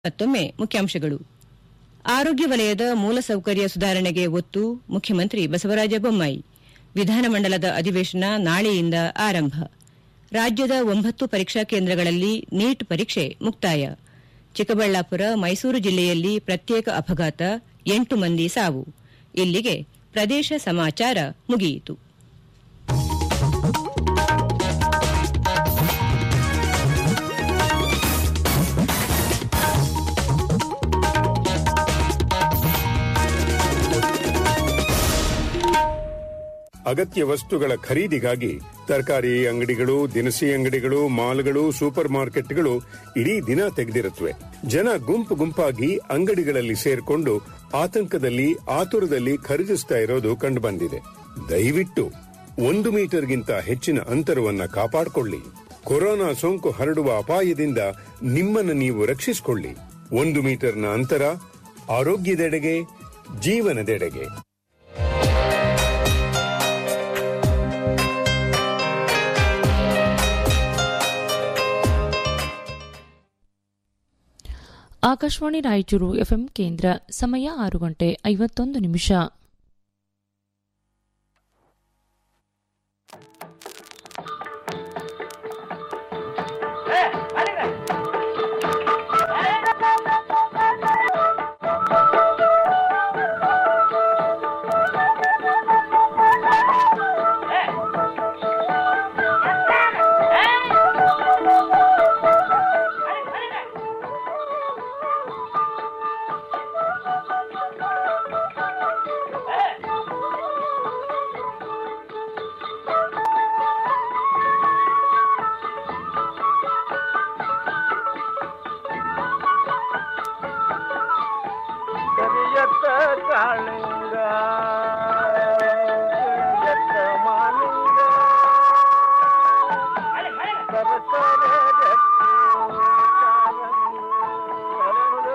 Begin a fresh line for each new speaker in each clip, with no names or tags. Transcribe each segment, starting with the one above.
ಮತ್ತೊಮ್ಮೆ ಮುಖ್ಯಾಂಶಗಳು ಆರೋಗ್ಯ ವಲಯದ ಮೂಲಸೌಕರ್ಯ ಸುಧಾರಣೆಗೆ ಒತ್ತು ಮುಖ್ಯಮಂತ್ರಿ ಬಸವರಾಜ ಬೊಮ್ಮಾಯಿ ವಿಧಾನಮಂಡಲದ ಅಧಿವೇಶನ ನಾಳೆಯಿಂದ ಆರಂಭ ರಾಜ್ಯದ ಒಂಬತ್ತು ಪರೀಕ್ಷಾ ಕೇಂದ್ರಗಳಲ್ಲಿ ನೀಟ್ ಪರೀಕ್ಷೆ ಮುಕ್ತಾಯ ಚಿಕ್ಕಬಳ್ಳಾಪುರ ಮೈಸೂರು ಜಿಲ್ಲೆಯಲ್ಲಿ ಪ್ರತ್ಯೇಕ ಅಪಘಾತ ಎಂಟು ಮಂದಿ ಸಾವು ಇಲ್ಲಿಗೆ ಪ್ರದೇಶ ಸಮಾಚಾರ ಮುಗಿಯಿತು
ಅಗತ್ಯ ವಸ್ತುಗಳ ಖರೀದಿಗಾಗಿ ತರಕಾರಿ ಅಂಗಡಿಗಳು ದಿನಸಿ ಅಂಗಡಿಗಳು ಮಾಲ್ಗಳು ಸೂಪರ್ ಮಾರ್ಕೆಟ್ಗಳು ಇಡೀ ದಿನ ತೆಗೆದಿರುತ್ತವೆ ಜನ ಗುಂಪು ಗುಂಪಾಗಿ ಅಂಗಡಿಗಳಲ್ಲಿ ಸೇರ್ಕೊಂಡು ಆತಂಕದಲ್ಲಿ ಆತುರದಲ್ಲಿ ಖರೀದಿಸ್ತಾ ಇರೋದು ಕಂಡುಬಂದಿದೆ ದಯವಿಟ್ಟು ಒಂದು ಮೀಟರ್ಗಿಂತ ಹೆಚ್ಚಿನ ಅಂತರವನ್ನ ಕಾಪಾಡಿಕೊಳ್ಳಿ ಕೊರೋನಾ ಸೋಂಕು ಹರಡುವ ಅಪಾಯದಿಂದ ನಿಮ್ಮನ್ನು ನೀವು ರಕ್ಷಿಸಿಕೊಳ್ಳಿ ಒಂದು ಮೀಟರ್ನ ಅಂತರ ಆರೋಗ್ಯದೆಡೆಗೆ ಜೀವನದೆಡೆಗೆ
ಆಕಾಶವಾಣಿ ರಾಯಚೂರು ಎಫ್ಎಂ ಕೇಂದ್ರ ಸಮಯ ಆರು ಗಂಟೆ ಐವತ್ತೊಂದು ನಿಮಿಷ
ಕರಿಯತ್ತ ಕಾಳಿಂಗ ಕರಿಯತ್ತ ಮಾಲಿಂಗ ಸರಸರ ಗಟ್ಟಿ ಕಾರಂಗಿ ಹರಳು.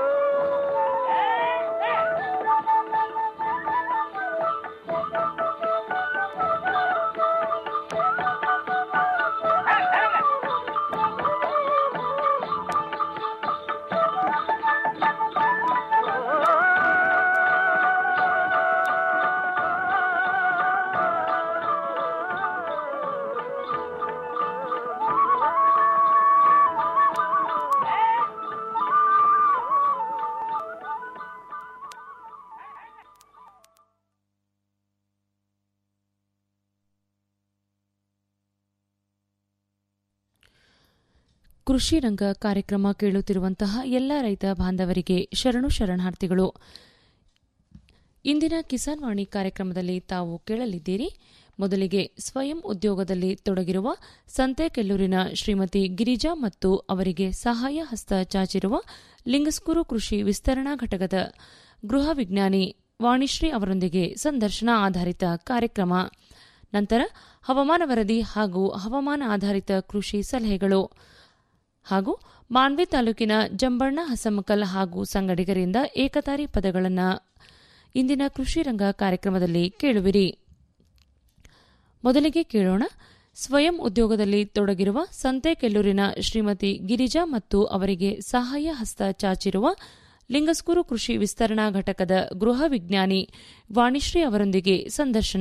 ಕೃಷಿ ರಂಗ ಕಾರ್ಯಕ್ರಮ ಕೇಳುತ್ತಿರುವಂತಹ ಎಲ್ಲ ರೈತ ಬಾಂಧವರಿಗೆ ಶರಣು ಶರಣಾರ್ಥಿಗಳು ಇಂದಿನ ಕಿಸಾನ್ ವಾಣಿ ಕಾರ್ಯಕ್ರಮದಲ್ಲಿ ತಾವು ಕೇಳಲಿದ್ದೀರಿ ಮೊದಲಿಗೆ ಸ್ವಯಂ ಉದ್ಯೋಗದಲ್ಲಿ ತೊಡಗಿರುವ ಸಂತೆಕೆಲ್ಲೂರಿನ ಶ್ರೀಮತಿ ಗಿರಿಜಾ ಮತ್ತು ಅವರಿಗೆ ಸಹಾಯ ಹಸ್ತ ಚಾಚಿರುವ ಲಿಂಗಸ್ಕೂರು ಕೃಷಿ ವಿಸ್ತರಣಾ ಘಟಕದ ಗೃಹ ವಿಜ್ಞಾನಿ ವಾಣಿಶ್ರೀ ಅವರೊಂದಿಗೆ ಸಂದರ್ಶನ ಆಧಾರಿತ ಕಾರ್ಯಕ್ರಮ ನಂತರ ಹವಾಮಾನ ವರದಿ ಹಾಗೂ ಹವಾಮಾನ ಆಧಾರಿತ ಕೃಷಿ ಸಲಹೆಗಳು ಹಾಗೂ ಮಾನ್ವಿ ತಾಲೂಕಿನ ಜಂಬಣ್ಣ ಹಸಮಕಲ್ ಹಾಗೂ ಸಂಗಡಿಗರಿಂದ ಏಕತಾರಿ ಪದಗಳನ್ನು ಇಂದಿನ ಕೃಷಿ ರಂಗ ಕಾರ್ಯಕ್ರಮದಲ್ಲಿ ಕೇಳುವಿರಿ ಮೊದಲಿಗೆ ಕೇಳೋಣ ಸ್ವಯಂ ಉದ್ಯೋಗದಲ್ಲಿ ತೊಡಗಿರುವ ಸಂತೆಕೆಲ್ಲೂರಿನ ಶ್ರೀಮತಿ ಗಿರಿಜಾ ಮತ್ತು ಅವರಿಗೆ ಸಹಾಯ ಹಸ್ತ ಚಾಚಿರುವ ಲಿಂಗಸ್ಕೂರು ಕೃಷಿ ವಿಸ್ತರಣಾ ಘಟಕದ ಗೃಹ ವಿಜ್ಞಾನಿ ವಾಣಿಶ್ರೀ ಅವರೊಂದಿಗೆ ಸಂದರ್ಶನ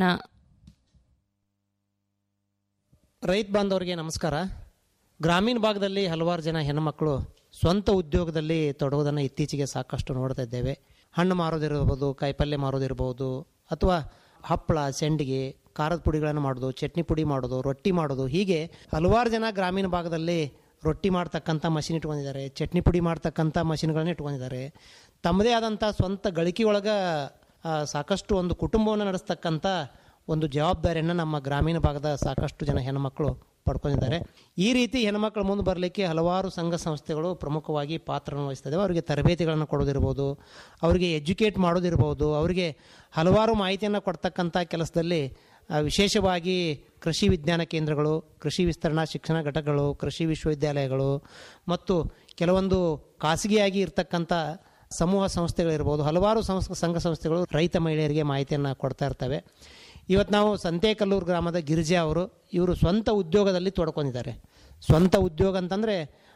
ರೈತ ಬಾಂಧವರಿಗೆ ನಮಸ್ಕಾರ ಗ್ರಾಮೀಣ ಭಾಗದಲ್ಲಿ ಹಲವಾರು ಜನ ಹೆಣ್ಣುಮಕ್ಕಳು ಸ್ವಂತ ಉದ್ಯೋಗದಲ್ಲಿ ತೊಡಗೋದನ್ನು ಇತ್ತೀಚೆಗೆ ಸಾಕಷ್ಟು ನೋಡ್ತಾ ಇದ್ದೇವೆ ಹಣ್ಣು ಮಾರೋದಿರ್ಬೋದು ಕಾಯಿಪಲ್ಯ ಮಾರೋದಿರ್ಬೋದು ಅಥವಾ ಹಪ್ಪಳ ಸೆಂಡಿಗೆ ಖಾರದ ಪುಡಿಗಳನ್ನು ಮಾಡೋದು ಚಟ್ನಿ ಪುಡಿ ಮಾಡೋದು ರೊಟ್ಟಿ ಮಾಡೋದು ಹೀಗೆ ಹಲವಾರು ಜನ ಗ್ರಾಮೀಣ ಭಾಗದಲ್ಲಿ ರೊಟ್ಟಿ ಮಾಡ್ತಕ್ಕಂಥ ಮಷಿನ್ ಇಟ್ಕೊಂಡಿದ್ದಾರೆ ಚಟ್ನಿ ಪುಡಿ ಮಾಡ್ತಕ್ಕಂಥ ಮಷಿನ್ಗಳನ್ನ ಇಟ್ಕೊಂಡಿದ್ದಾರೆ ತಮ್ಮದೇ ಆದಂಥ ಸ್ವಂತ ಗಳಿಕೆಯೊಳಗೆ ಆ, ಸಾಕಷ್ಟು ಒಂದು ಕುಟುಂಬವನ್ನು ನಡೆಸ್ತಕ್ಕಂಥ ಒಂದು ಜವಾಬ್ದಾರಿಯನ್ನು ನಮ್ಮ ಗ್ರಾಮೀಣ ಭಾಗದ ಸಾಕಷ್ಟು ಜನ ಹೆಣ್ಮಕ್ಳು ಪಡ್ಕೊಂಡಿದ್ದಾರೆ ಈ ರೀತಿ ಹೆಣ್ಮಕ್ಳು ಮುಂದೆ ಬರಲಿಕ್ಕೆ ಹಲವಾರು ಸಂಘ ಸಂಸ್ಥೆಗಳು ಪ್ರಮುಖವಾಗಿ ಪಾತ್ರವನ್ನು ವಹಿಸ್ತದೆ ಅವರಿಗೆ ತರಬೇತಿಗಳನ್ನು ಕೊಡೋದಿರ್ಬೋದು ಅವರಿಗೆ ಎಜುಕೇಟ್ ಮಾಡೋದಿರ್ಬೋದು ಅವರಿಗೆ ಹಲವಾರು ಮಾಹಿತಿಯನ್ನು ಕೊಡ್ತಕ್ಕಂಥ ಕೆಲಸದಲ್ಲಿ ಆ, ವಿಶೇಷವಾಗಿ ಕೃಷಿ ವಿಜ್ಞಾನ ಕೇಂದ್ರಗಳು ಕೃಷಿ ವಿಸ್ತರಣಾ ಶಿಕ್ಷಣ ಘಟಕಗಳು ಕೃಷಿ ವಿಶ್ವವಿದ್ಯಾಲಯಗಳು ಮತ್ತು ಕೆಲವೊಂದು ಖಾಸಗಿಯಾಗಿ ಇರ್ತಕ್ಕಂಥ ಸಮೂಹ ಸಂಸ್ಥೆಗಳಿರ್ಬೋದು ಹಲವಾರು ಸಂಸ್ ಸಂಘ ಸಂಸ್ಥೆಗಳು ರೈತ ಮಹಿಳೆಯರಿಗೆ ಮಾಹಿತಿಯನ್ನು ಕೊಡ್ತಾ ಇರ್ತವೆ ಇವತ್ತು ನಾವು ಸಂತೇಕಲ್ಲೂರು ಗ್ರಾಮದ ಗಿರಿಜಾ ಅವರು ಇವರು ಸ್ವಂತ ಉದ್ಯೋಗದಲ್ಲಿ ತೊಡ್ಕೊಂಡಿದ್ದಾರೆ ಸ್ವಂತ ಉದ್ಯೋಗ ಅಂತಂದರೆ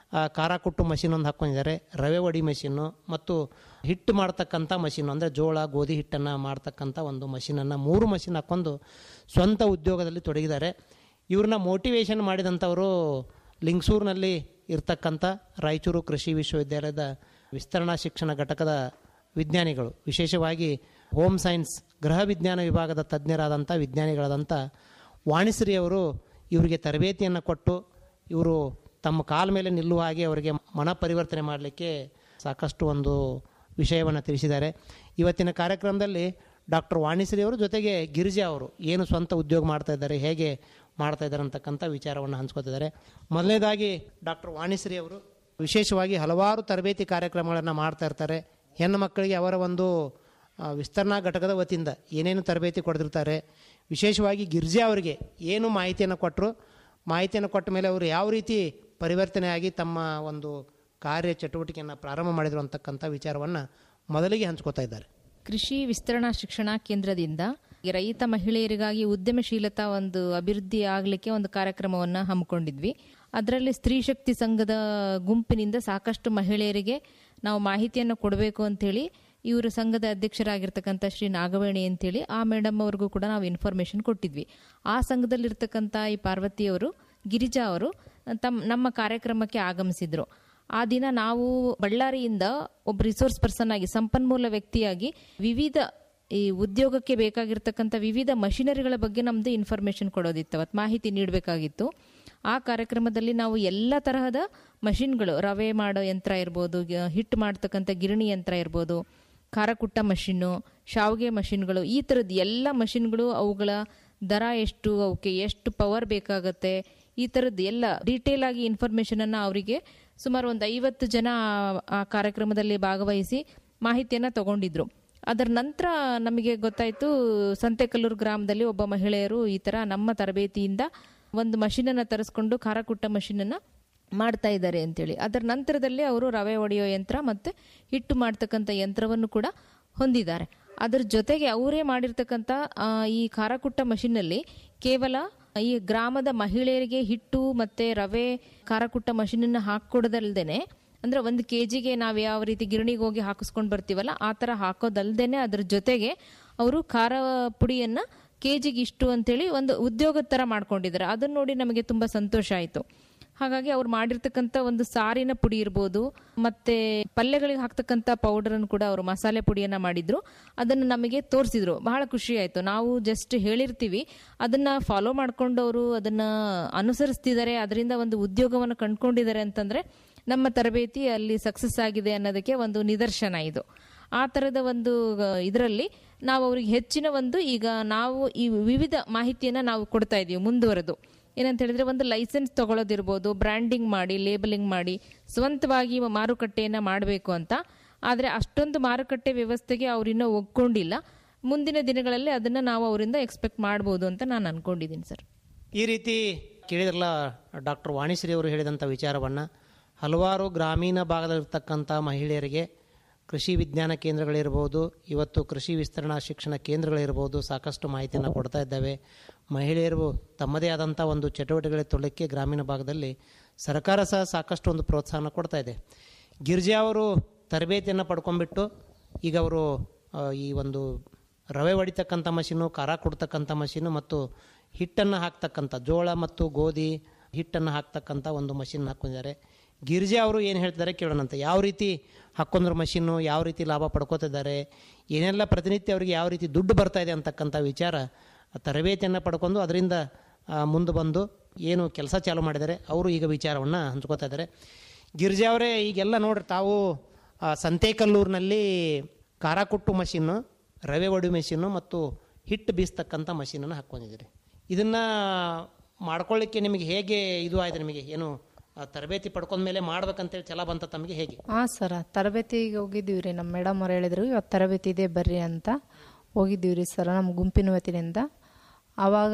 ಆ, ಖಾರ ಕುಟ್ಟು ಮಷಿನ್ ಒಂದು ಹಾಕ್ಕೊಂಡಿದ್ದಾರೆ ರವೆ ವಡಿ ಮಷಿನ್ನು ಮತ್ತು ಹಿಟ್ಟು ಮಾಡ್ತಕ್ಕಂಥ ಮಷಿನ್ ಅಂದರೆ ಜೋಳ ಗೋಧಿ ಹಿಟ್ಟನ್ನು ಮಾಡ್ತಕ್ಕಂಥ ಒಂದು ಮಷಿನನ್ನು ಮೂರು ಮಷಿನ್ ಹಾಕ್ಕೊಂಡು ಸ್ವಂತ ಉದ್ಯೋಗದಲ್ಲಿ ತೊಡಗಿದ್ದಾರೆ ಇವ್ರನ್ನ ಮೋಟಿವೇಶನ್ ಮಾಡಿದಂಥವರು ಲಿಂಗಸೂರಿನಲ್ಲಿ ಇರ್ತಕ್ಕಂಥ ರಾಯಚೂರು ಕೃಷಿ ವಿಶ್ವವಿದ್ಯಾಲಯದ ವಿಸ್ತರಣಾ ಶಿಕ್ಷಣ ಘಟಕದ ವಿಜ್ಞಾನಿಗಳು ವಿಶೇಷವಾಗಿ ಹೋಮ್ ಸೈನ್ಸ್ ಗೃಹ ವಿಜ್ಞಾನ ವಿಭಾಗದ ತಜ್ಞರಾದಂಥ ವಿಜ್ಞಾನಿಗಳಾದಂಥ ವಾಣಿಶ್ರೀ ಅವರು ಇವರಿಗೆ ತರಬೇತಿಯನ್ನು ಕೊಟ್ಟು ಇವರು ತಮ್ಮ ಕಾಲ ಮೇಲೆ ನಿಲ್ಲುವ ಹಾಗೆ ಅವರಿಗೆ ಮನ ಪರಿವರ್ತನೆ ಮಾಡಲಿಕ್ಕೆ ಸಾಕಷ್ಟು ಒಂದು ವಿಷಯವನ್ನು ತಿಳಿಸಿದ್ದಾರೆ ಇವತ್ತಿನ ಕಾರ್ಯಕ್ರಮದಲ್ಲಿ ಡಾಕ್ಟರ್ ವಾಣಿಶ್ರೀ ಅವರು ಜೊತೆಗೆ ಗಿರಿಜಾ ಅವರು ಏನು ಸ್ವಂತ ಉದ್ಯೋಗ ಮಾಡ್ತಾ ಇದ್ದಾರೆ ಹೇಗೆ ಮಾಡ್ತಾ ಇದ್ದಾರೆ ಅಂತಕ್ಕಂಥ ವಿಚಾರವನ್ನು ಹಂಚ್ಕೋತಿದ್ದಾರೆ ಮೊದಲನೇದಾಗಿ ಡಾಕ್ಟರ್ ವಾಣಿಶ್ರೀ ಅವರು ವಿಶೇಷವಾಗಿ ಹಲವಾರು ತರಬೇತಿ ಕಾರ್ಯಕ್ರಮಗಳನ್ನು ಮಾಡ್ತಾ ಇರ್ತಾರೆ ಹೆಣ್ಣು ಮಕ್ಕಳಿಗೆ ಅವರ ಒಂದು ಆ, ವಿಸ್ತರಣಾ ಘಟಕದ ವತಿಯಿಂದ ಏನೇನು ತರಬೇತಿ ಕೊಡ್ತಿರ್ತಾರೆ ವಿಶೇಷವಾಗಿ ಗಿರ್ಜಾ ಅವರಿಗೆ ಏನು ಮಾಹಿತಿಯನ್ನು ಕೊಟ್ಟರು ಮಾಹಿತಿಯನ್ನು ಕೊಟ್ಟ ಮೇಲೆ ಅವರು ಯಾವ ರೀತಿ ಪರಿವರ್ತನೆ ಆಗಿ ತಮ್ಮ ಒಂದು ಕಾರ್ಯ ಚಟುವಟಿಕೆಯನ್ನು ಪ್ರಾರಂಭ ಮಾಡಿದರು ಅಂತಕ್ಕಂಥ ವಿಚಾರವನ್ನು ಮೊದಲಿಗೆ ಹಂಚ್ಕೋತಾ ಇದ್ದಾರೆ
ಕೃಷಿ ವಿಸ್ತರಣಾ ಶಿಕ್ಷಣ ಕೇಂದ್ರದಿಂದ ಈ ರೈತ ಮಹಿಳೆಯರಿಗಾಗಿ ಉದ್ಯಮಶೀಲತಾ ಒಂದು ಅಭಿವೃದ್ಧಿ ಆಗಲಿಕ್ಕೆ ಒಂದು ಕಾರ್ಯಕ್ರಮವನ್ನು ಹಮ್ಮಿಕೊಂಡಿದ್ವಿ ಅದರಲ್ಲಿ ಸ್ತ್ರೀ ಶಕ್ತಿ ಸಂಘದ ಗುಂಪಿನಿಂದ ಸಾಕಷ್ಟು ಮಹಿಳೆಯರಿಗೆ ನಾವು ಮಾಹಿತಿಯನ್ನು ಕೊಡಬೇಕು ಅಂತೇಳಿ ಇವರು ಸಂಘದ ಅಧ್ಯಕ್ಷರಾಗಿರ್ತಕ್ಕಂಥ ಶ್ರೀ ನಾಗವೇಣಿ ಅಂತೇಳಿ ಆ ಮೇಡಮ್ ಅವ್ರಿಗೂ ಕೂಡ ನಾವು ಇನ್ಫಾರ್ಮೇಶನ್ ಕೊಟ್ಟಿದ್ವಿ ಆ ಸಂಘದಲ್ಲಿರ್ತಕ್ಕಂಥ ಈ ಪಾರ್ವತಿಯವರು ಗಿರಿಜಾ ಅವರು ತಮ್ಮ ನಮ್ಮ ಕಾರ್ಯಕ್ರಮಕ್ಕೆ ಆಗಮಿಸಿದ್ರು ಆ ದಿನ ನಾವು ಬಳ್ಳಾರಿಯಿಂದ ಒಬ್ಬ ರಿಸೋರ್ಸ್ ಪರ್ಸನ್ ಆಗಿ ಸಂಪನ್ಮೂಲ ವ್ಯಕ್ತಿಯಾಗಿ ವಿವಿಧ ಈ ಉದ್ಯೋಗಕ್ಕೆ ಬೇಕಾಗಿರ್ತಕ್ಕಂಥ ವಿವಿಧ ಮಷಿನರಿಗಳ ಬಗ್ಗೆ ನಮ್ದು ಇನ್ಫಾರ್ಮೇಶನ್ ಕೊಡೋದಿತ್ತು ಅವತ್ತು ಮಾಹಿತಿ ನೀಡಬೇಕಾಗಿತ್ತು ಆ ಕಾರ್ಯಕ್ರಮದಲ್ಲಿ ನಾವು ಎಲ್ಲ ತರಹದ ಮಷಿನ್ಗಳು ರವೆ ಮಾಡೋ ಯಂತ್ರ ಇರ್ಬೋದು ಗ- ಹಿಟ್ಟು ಮಾಡ್ತಕ್ಕಂಥ ಗಿರಣಿ ಯಂತ್ರ ಇರ್ಬೋದು ಖಾರ ಕುಟ್ಟ ಮಷಿನ್ನು ಶಾವಿಗೆ ಮಷಿನ್ಗಳು ಈ ಥರದ್ದು ಎಲ್ಲ ಮಷಿನ್ಗಳು ಅವುಗಳ ದರ ಎಷ್ಟು ಅವಕ್ಕೆ ಎಷ್ಟು ಪವರ್ ಬೇಕಾಗತ್ತೆ ಈ ಥರದ್ದು ಎಲ್ಲ ಡೀಟೇಲ್ ಆಗಿ ಇನ್ಫಾರ್ಮೇಷನ್ ಅನ್ನ ಅವರಿಗೆ ಸುಮಾರು ಒಂದು ಐವತ್ತು ಜನ ಆ- ಆ ಕಾರ್ಯಕ್ರಮದಲ್ಲಿ ಭಾಗವಹಿಸಿ ಮಾಹಿತಿಯನ್ನ ತಗೊಂಡಿದ್ರು ಅದರ ನಂತರ ನಮಗೆ ಗೊತ್ತಾಯ್ತು ಸಂತೆಕಲ್ಲೂರು ಗ್ರಾಮದಲ್ಲಿ ಒಬ್ಬ ಮಹಿಳೆಯರು ಈ ತರ ನಮ್ಮ ತರಬೇತಿಯಿಂದ ಒಂದು ಮಷೀನನ್ನ ತರಿಸ್ಕೊಂಡು ಖಾರ ಕುಟ್ಟ ಮಷೀನನ್ನ ಮಾಡ್ತಾ ಇದ್ದಾರೆ ಅಂತೇಳಿ ಅದರ ನಂತರದಲ್ಲಿ ಅವರು ರವೆ ಒಡೆಯೋ ಯಂತ್ರ ಮತ್ತೆ ಹಿಟ್ಟು ಮಾಡ್ತಕ್ಕಂಥ ಯಂತ್ರವನ್ನು ಕೂಡ ಹೊಂದಿದ್ದಾರೆ ಅದರ ಜೊತೆಗೆ ಅವರೇ ಮಾಡಿರ್ತಕ್ಕಂಥ ಆ, ಈ ಖಾರ ಕುಟ್ಟ ಮಷೀನಲ್ಲಿ ಕೇವಲ ಈ ಗ್ರಾಮದ ಮಹಿಳೆಯರಿಗೆ ಹಿಟ್ಟು ಮತ್ತೆ ರವೆ ಖಾರ ಕುಟ್ಟ ಮಷೀನನ್ನು ಹಾಕೊಡೋದಲ್ದೇನೆ ಅಂದ್ರೆ ಒಂದು ಕೆಜಿಗೆ ನಾವು ಯಾವ ರೀತಿ ಗಿರಣಿಗೆ ಹೋಗಿ ಹಾಕಿಸ್ಕೊಂಡು ಬರ್ತೀವಲ್ಲ ಆ ತರ ಹಾಕೋದಲ್ದೇನೆ ಅದ್ರ ಜೊತೆಗೆ ಅವರು ಖಾರ ಪುಡಿಯನ್ನ ಕೆಜಿಗೆ ಇಷ್ಟು ಅಂತೇಳಿ ಒಂದು ಉದ್ಯೋಗದ ತರ ಮಾಡ್ಕೊಂಡಿದ್ದಾರೆ ಅದನ್ನ ನೋಡಿ ನಮಗೆ ತುಂಬಾ ಸಂತೋಷ ಆಯ್ತು ಹಾಗಾಗಿ ಅವ್ರು ಮಾಡಿರ್ತಕ್ಕಂಥ ಒಂದು ಸಾರಿನ ಪುಡಿ ಇರ್ಬೋದು ಮತ್ತೆ ಪಲ್ಯಗಳಿಗೆ ಹಾಕ್ತಕ್ಕಂಥ ಪೌಡರ್ ಅನ್ನು ಕೂಡ ಅವರು ಮಸಾಲೆ ಪುಡಿಯನ್ನ ಮಾಡಿದ್ರು ಅದನ್ನು ನಮಗೆ ತೋರಿಸಿದ್ರು ಬಹಳ ಖುಷಿ ಆಯ್ತು ನಾವು ಜಸ್ಟ್ ಹೇಳಿರ್ತೀವಿ ಅದನ್ನ ಫಾಲೋ ಮಾಡ್ಕೊಂಡು ಅವರು ಅದನ್ನ ಅನುಸರಿಸ್ತಿದ್ದಾರೆ ಅದರಿಂದ ಒಂದು ಉದ್ಯೋಗವನ್ನು ಕಂಡ್ಕೊಂಡಿದ್ದಾರೆ ಅಂತಂದ್ರೆ ನಮ್ಮ ತರಬೇತಿ ಅಲ್ಲಿ ಸಕ್ಸಸ್ ಆಗಿದೆ ಅನ್ನೋದಕ್ಕೆ ಒಂದು ನಿದರ್ಶನ ಇದು ಆ ತರದ ಒಂದು ಇದರಲ್ಲಿ ನಾವು ಅವ್ರಿಗೆ ಹೆಚ್ಚಿನ ಒಂದು ಈಗ ನಾವು ಈ ವಿವಿಧ ಮಾಹಿತಿಯನ್ನ ನಾವು ಕೊಡ್ತಾ ಇದೀವಿ ಮುಂದುವರೆದು ಏನಂತ ಹೇಳಿದ್ರೆ ಒಂದು ಲೈಸೆನ್ಸ್ ತಗೊಳ್ಳೋದಿರ್ಬೋದು ಬ್ರ್ಯಾಂಡಿಂಗ್ ಮಾಡಿ ಲೇಬಲಿಂಗ್ ಮಾಡಿ ಸ್ವಂತವಾಗಿ ಮಾರುಕಟ್ಟೆಯನ್ನ ಮಾಡಬೇಕು ಅಂತ ಆದ್ರೆ ಅಷ್ಟೊಂದು ಮಾರುಕಟ್ಟೆ ವ್ಯವಸ್ಥೆಗೆ ಅವ್ರಿನ್ನೂ ಒಗ್ಕೊಂಡಿಲ್ಲ ಮುಂದಿನ ದಿನಗಳಲ್ಲಿ ಅದನ್ನ ನಾವು ಅವರಿಂದ ಎಕ್ಸ್ಪೆಕ್ಟ್ ಮಾಡ್ಬೋದು ಅಂತ ನಾನು ಅನ್ಕೊಂಡಿದ್ದೀನಿ ಸರ್
ಈ ರೀತಿ ಕೇಳಿದ್ರಲ್ಲ ಡಾಕ್ಟರ್ ವಾಣಿಶ್ರೀ ಅವರು ಹೇಳಿದಂಥ ವಿಚಾರವನ್ನು ಹಲವಾರು ಗ್ರಾಮೀಣ ಭಾಗದಲ್ಲಿರ್ತಕ್ಕಂಥ ಮಹಿಳೆಯರಿಗೆ ಕೃಷಿ ವಿಜ್ಞಾನ ಕೇಂದ್ರಗಳಿರ್ಬೋದು ಇವತ್ತು ಕೃಷಿ ವಿಸ್ತರಣಾ ಶಿಕ್ಷಣ ಕೇಂದ್ರಗಳಿರ್ಬೋದು ಸಾಕಷ್ಟು ಮಾಹಿತಿಯನ್ನು ಕೊಡ್ತಾ ಇದ್ದಾವೆ ಮಹಿಳೆಯರು ತಮ್ಮದೇ ಆದಂಥ ಒಂದು ಚಟುವಟಿಕೆಗಳಿಗೆ ತೊಡಲಿಕ್ಕೆ ಗ್ರಾಮೀಣ ಭಾಗದಲ್ಲಿ ಸರ್ಕಾರ ಸಹ ಸಾಕಷ್ಟು ಒಂದು ಪ್ರೋತ್ಸಾಹನ ಕೊಡ್ತಾ ಇದೆ ಗಿರ್ಜಾ ಅವರು ತರಬೇತಿಯನ್ನು ಪಡ್ಕೊಂಡ್ಬಿಟ್ಟು ಈಗ ಅವರು ಆ, ಈ ಒಂದು ರವೆ ಹೊಡಿತಕ್ಕಂಥ ಮಷೀನು ಖಾರ ಕೊಡ್ತಕ್ಕಂಥ ಮಷೀನು ಮತ್ತು ಹಿಟ್ಟನ್ನು ಹಾಕ್ತಕ್ಕಂಥ ಜೋಳ ಮತ್ತು ಗೋಧಿ ಹಿಟ್ಟನ್ನು ಹಾಕ್ತಕ್ಕಂಥ ಒಂದು ಮಷಿನ್ ಹಾಕ್ಕೊಂಡಿದ್ದಾರೆ ಗಿರಿಜಾ ಅವರು ಏನು ಹೇಳ್ತಿದ್ದಾರೆ ಕೇಳೋಣಂತ ಯಾವ ರೀತಿ ಹಾಕ್ಕೊಂಡ್ರ ಮಷೀನು ಯಾವ ರೀತಿ ಲಾಭ ಪಡ್ಕೋತಿದ್ದಾರೆ ಏನೆಲ್ಲ ಪ್ರತಿನಿತ್ಯ ಅವರಿಗೆ ಯಾವ ರೀತಿ ದುಡ್ಡು ಬರ್ತಾ ಇದೆ ಅಂತಕ್ಕಂಥ ವಿಚಾರ ತರಬೇತಿಯನ್ನು ಪಡ್ಕೊಂಡು ಅದರಿಂದ ಮುಂದೆ ಬಂದು ಏನು ಕೆಲಸ ಚಾಲು ಮಾಡಿದ್ದಾರೆ ಅವರು ಈಗ ವಿಚಾರವನ್ನು ಹಂಚ್ಕೋತಾ ಇದ್ದಾರೆ ಗಿರಿಜಾ ಅವರೇ ಈಗೆಲ್ಲ ನೋಡ್ರಿ ತಾವು ಆ, ಸಂತೇಕಲ್ಲೂರಿನಲ್ಲಿ ಖಾರ ಕುಟ್ಟು ಮಷೀನು ರವೆ ಒಡಿ ಮಷೀನು ಮತ್ತು ಹಿಟ್ಟು ಬೀಸ್ತಕ್ಕಂಥ ಮಷೀನನ್ನು ಹಾಕ್ಕೊಂಡಿದ್ದೀರಿ ಇದನ್ನು ಮಾಡ್ಕೊಳ್ಳಿಕ್ಕೆ ನಿಮಗೆ ಹೇಗೆ ಇದು ಆಯ್ತು ನಿಮಗೆ ಏನು ಆ, ತರಬೇತಿ ಪಡ್ಕೊಂಡ ಮೇಲೆ ಮಾಡ್ಬೇಕಂತೇಳಿ ಛಲ ಬಂತ ತಮಗೆ ಹೇಗೆ
ಹಾಂ ಸರ್ ತರಬೇತಿಗೆ ಹೋಗಿದ್ದೀವಿ ರೀ ನಮ್ಮ ಮೇಡಮ್ ಅವ್ರು ಹೇಳಿದ್ರು ಇವತ್ತು ತರಬೇತಿ ಇದೆ ಬರ್ರಿ ಅಂತ ಹೋಗಿದ್ದೀವಿ ರೀ ಸರ್ ನಮ್ಮ ಗುಂಪಿನ ವತಿಯಿಂದ ಆವಾಗ